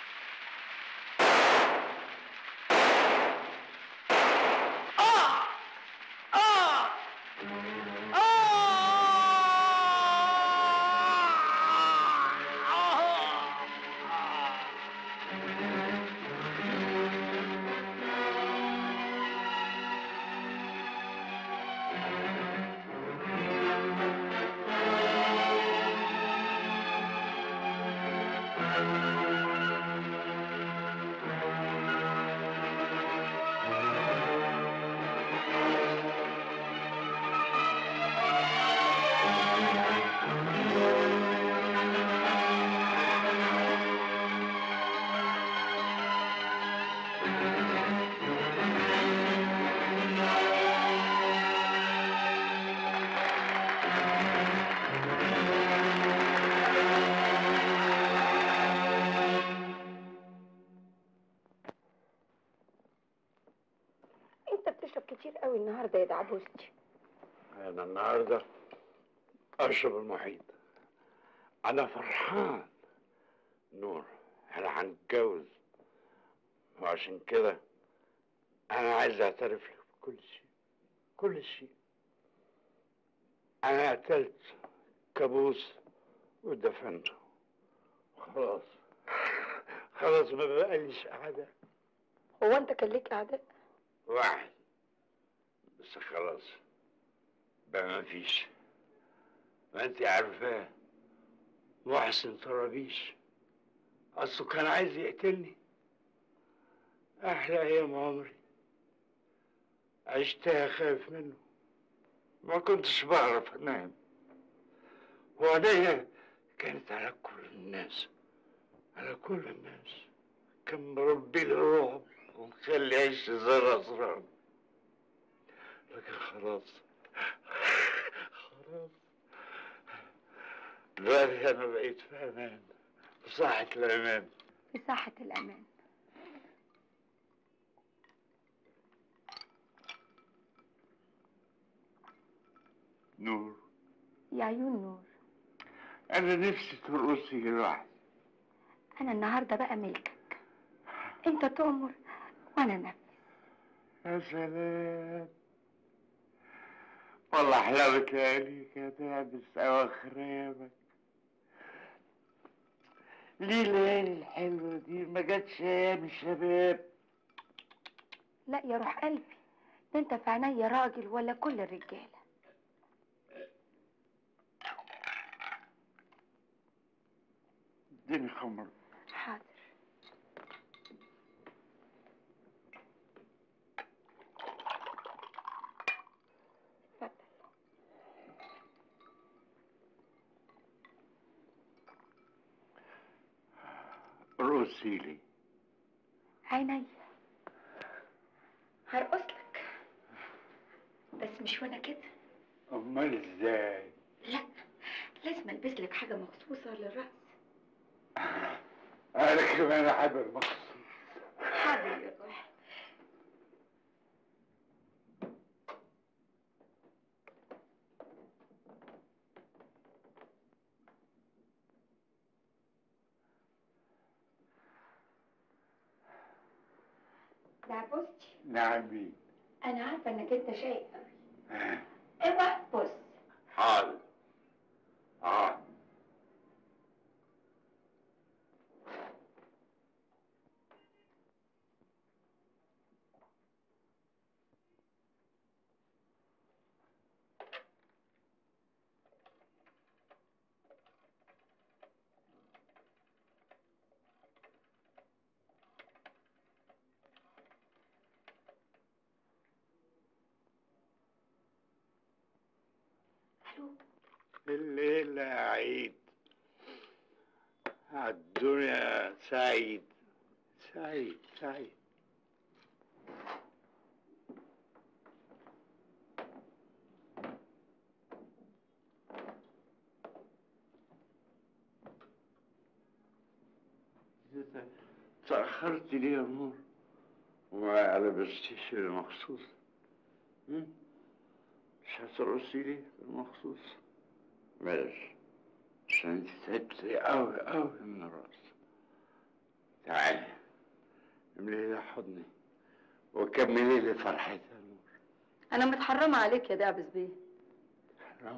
انت بتشرب كتير قوي النهارده يا دعبوستي أنا النهاردة أشرب المحيط أنا فرحان نور أنا هنتجوز وعشان كده أنا عايز أعترف لك بكل شيء كل شيء أنا قتلت كابوس ودفنته خلاص خلاص ما بقاليش أعداء هو انت كان ليك اعداء واحد بس خلاص بقى ما فيش ما انت عارفاه محسن طرابيش اصله كان عايز يقتلني احلى ايام عمري عشتها خايف منه ما كنتش بعرف انام وعينيا كانت على كل الناس على كل الناس كان مربي لي الرعب ومخلي عيش زر اسرار لكن خلاص خلاص دلوقتي انا بقيت في امان في صحة الامان في ساحة الأمان نور يا عيون نور انا نفسي ترقصي لوحدي انا النهارده بقى ملكك انت تؤمر وانا نفسي يا سلام والله حلاوة لياليك يا دابس أواخر أيامك ليه الليالي الحلوة دي ما جاتش أيام الشباب لا يا روح قلبي ده انت في عينيا راجل ولا كل الرجاله اديني خمر حاضر رقصي لي عينيا هرقص لك بس مش وانا كده أمال إزاي؟ لا لازم البس لك حاجه مخصوصه للرقص أنا كمان أحب المخصوص حاضر يا روح دعبوستي نعم مين؟ انا عارفه انك انت شايف آه. اوعى بص حاضر حاضر الو الليلة عيد الدنيا سعيد سعيد سعيد تأخرت ليه يا نور وما لبستيش المخصوص هم؟ مش هترقصي لي المخصوص ماشي عشان انت تعبتي أوي أوي من الرقص تعالي املي لي حضني وكملي لي فرحتي يا نور انا متحرمه عليك يا دعبس بيه حرام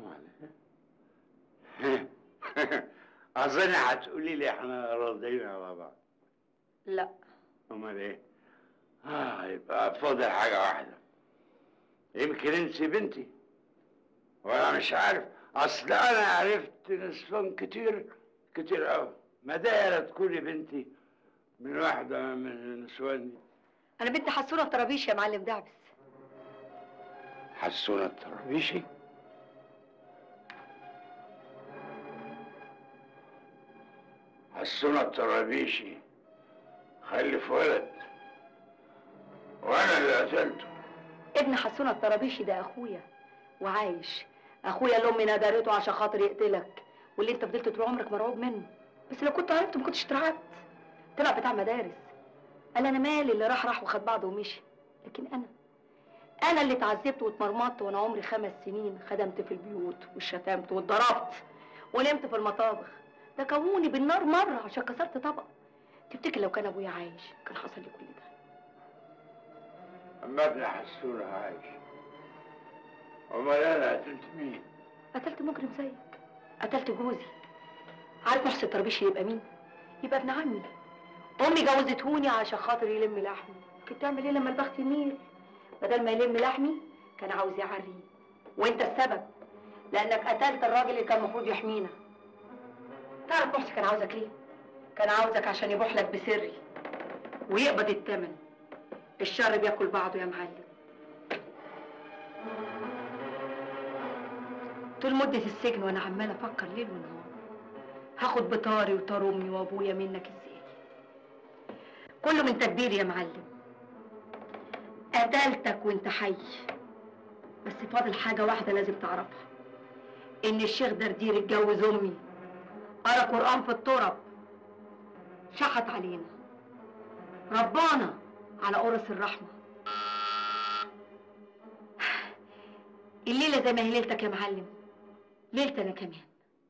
عليك أظن هتقولي لي احنا راضيين على بعض لا امال ايه؟ اه يبقى فاضل حاجة واحدة يمكن انت بنتي وانا مش عارف اصل انا عرفت نسوان كتير كتير قوي ما دايرة تكوني بنتي من واحدة من النسوان دي انا بنت حسونه الطرابيش يا معلم دعبس حسونة الطرابيشي حسونة الطرابيشي خلف ولد وانا اللي قتلته ابن حسونه الطرابيشي ده اخويا وعايش اخويا اللي امي ندرته عشان خاطر يقتلك واللي انت فضلت طول عمرك مرعوب منه بس لو كنت عرفت ما كنتش اترعبت طلع بتاع مدارس قال انا مالي اللي راح راح وخد بعضه ومشي لكن انا انا اللي اتعذبت واتمرمطت وانا عمري خمس سنين خدمت في البيوت واتشتمت واتضربت ونمت في المطابخ ده كوني بالنار مره عشان كسرت طبق تفتكر لو كان ابويا عايش كان حصل لي كل ده اما ابن حسونة عايش امال انا قتلت مين؟ قتلت مجرم زيك قتلت جوزي عارف محسن الطربيشي يبقى مين يبقى ابن عمي امي جوزتهوني عشان خاطر يلم لحمي كنت تعمل ايه لما البخت يميل بدل ما يلم لحمي كان عاوز يعريه وانت السبب لانك قتلت الراجل اللي كان المفروض يحمينا تعرف محسن كان عاوزك ليه كان عاوزك عشان يبوح لك بسري ويقبض الثمن الشر بياكل بعضه يا معلم طول مدة السجن وانا عمالة افكر ليل ونهار هاخد بطاري وطار امي وابويا منك ازاي كله من تدبير يا معلم قتلتك وانت حي بس فاضل حاجة واحدة لازم تعرفها ان الشيخ دردير اتجوز امي قرا قرآن في التراب شحت علينا ربانا على قرص الرحمة الليلة زي ما هي ليلتك يا معلم ليلة انا كمان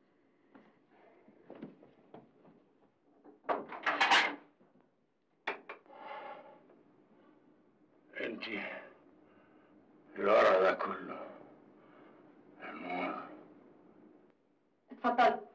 انت الورع ده كله نور اتفضلوا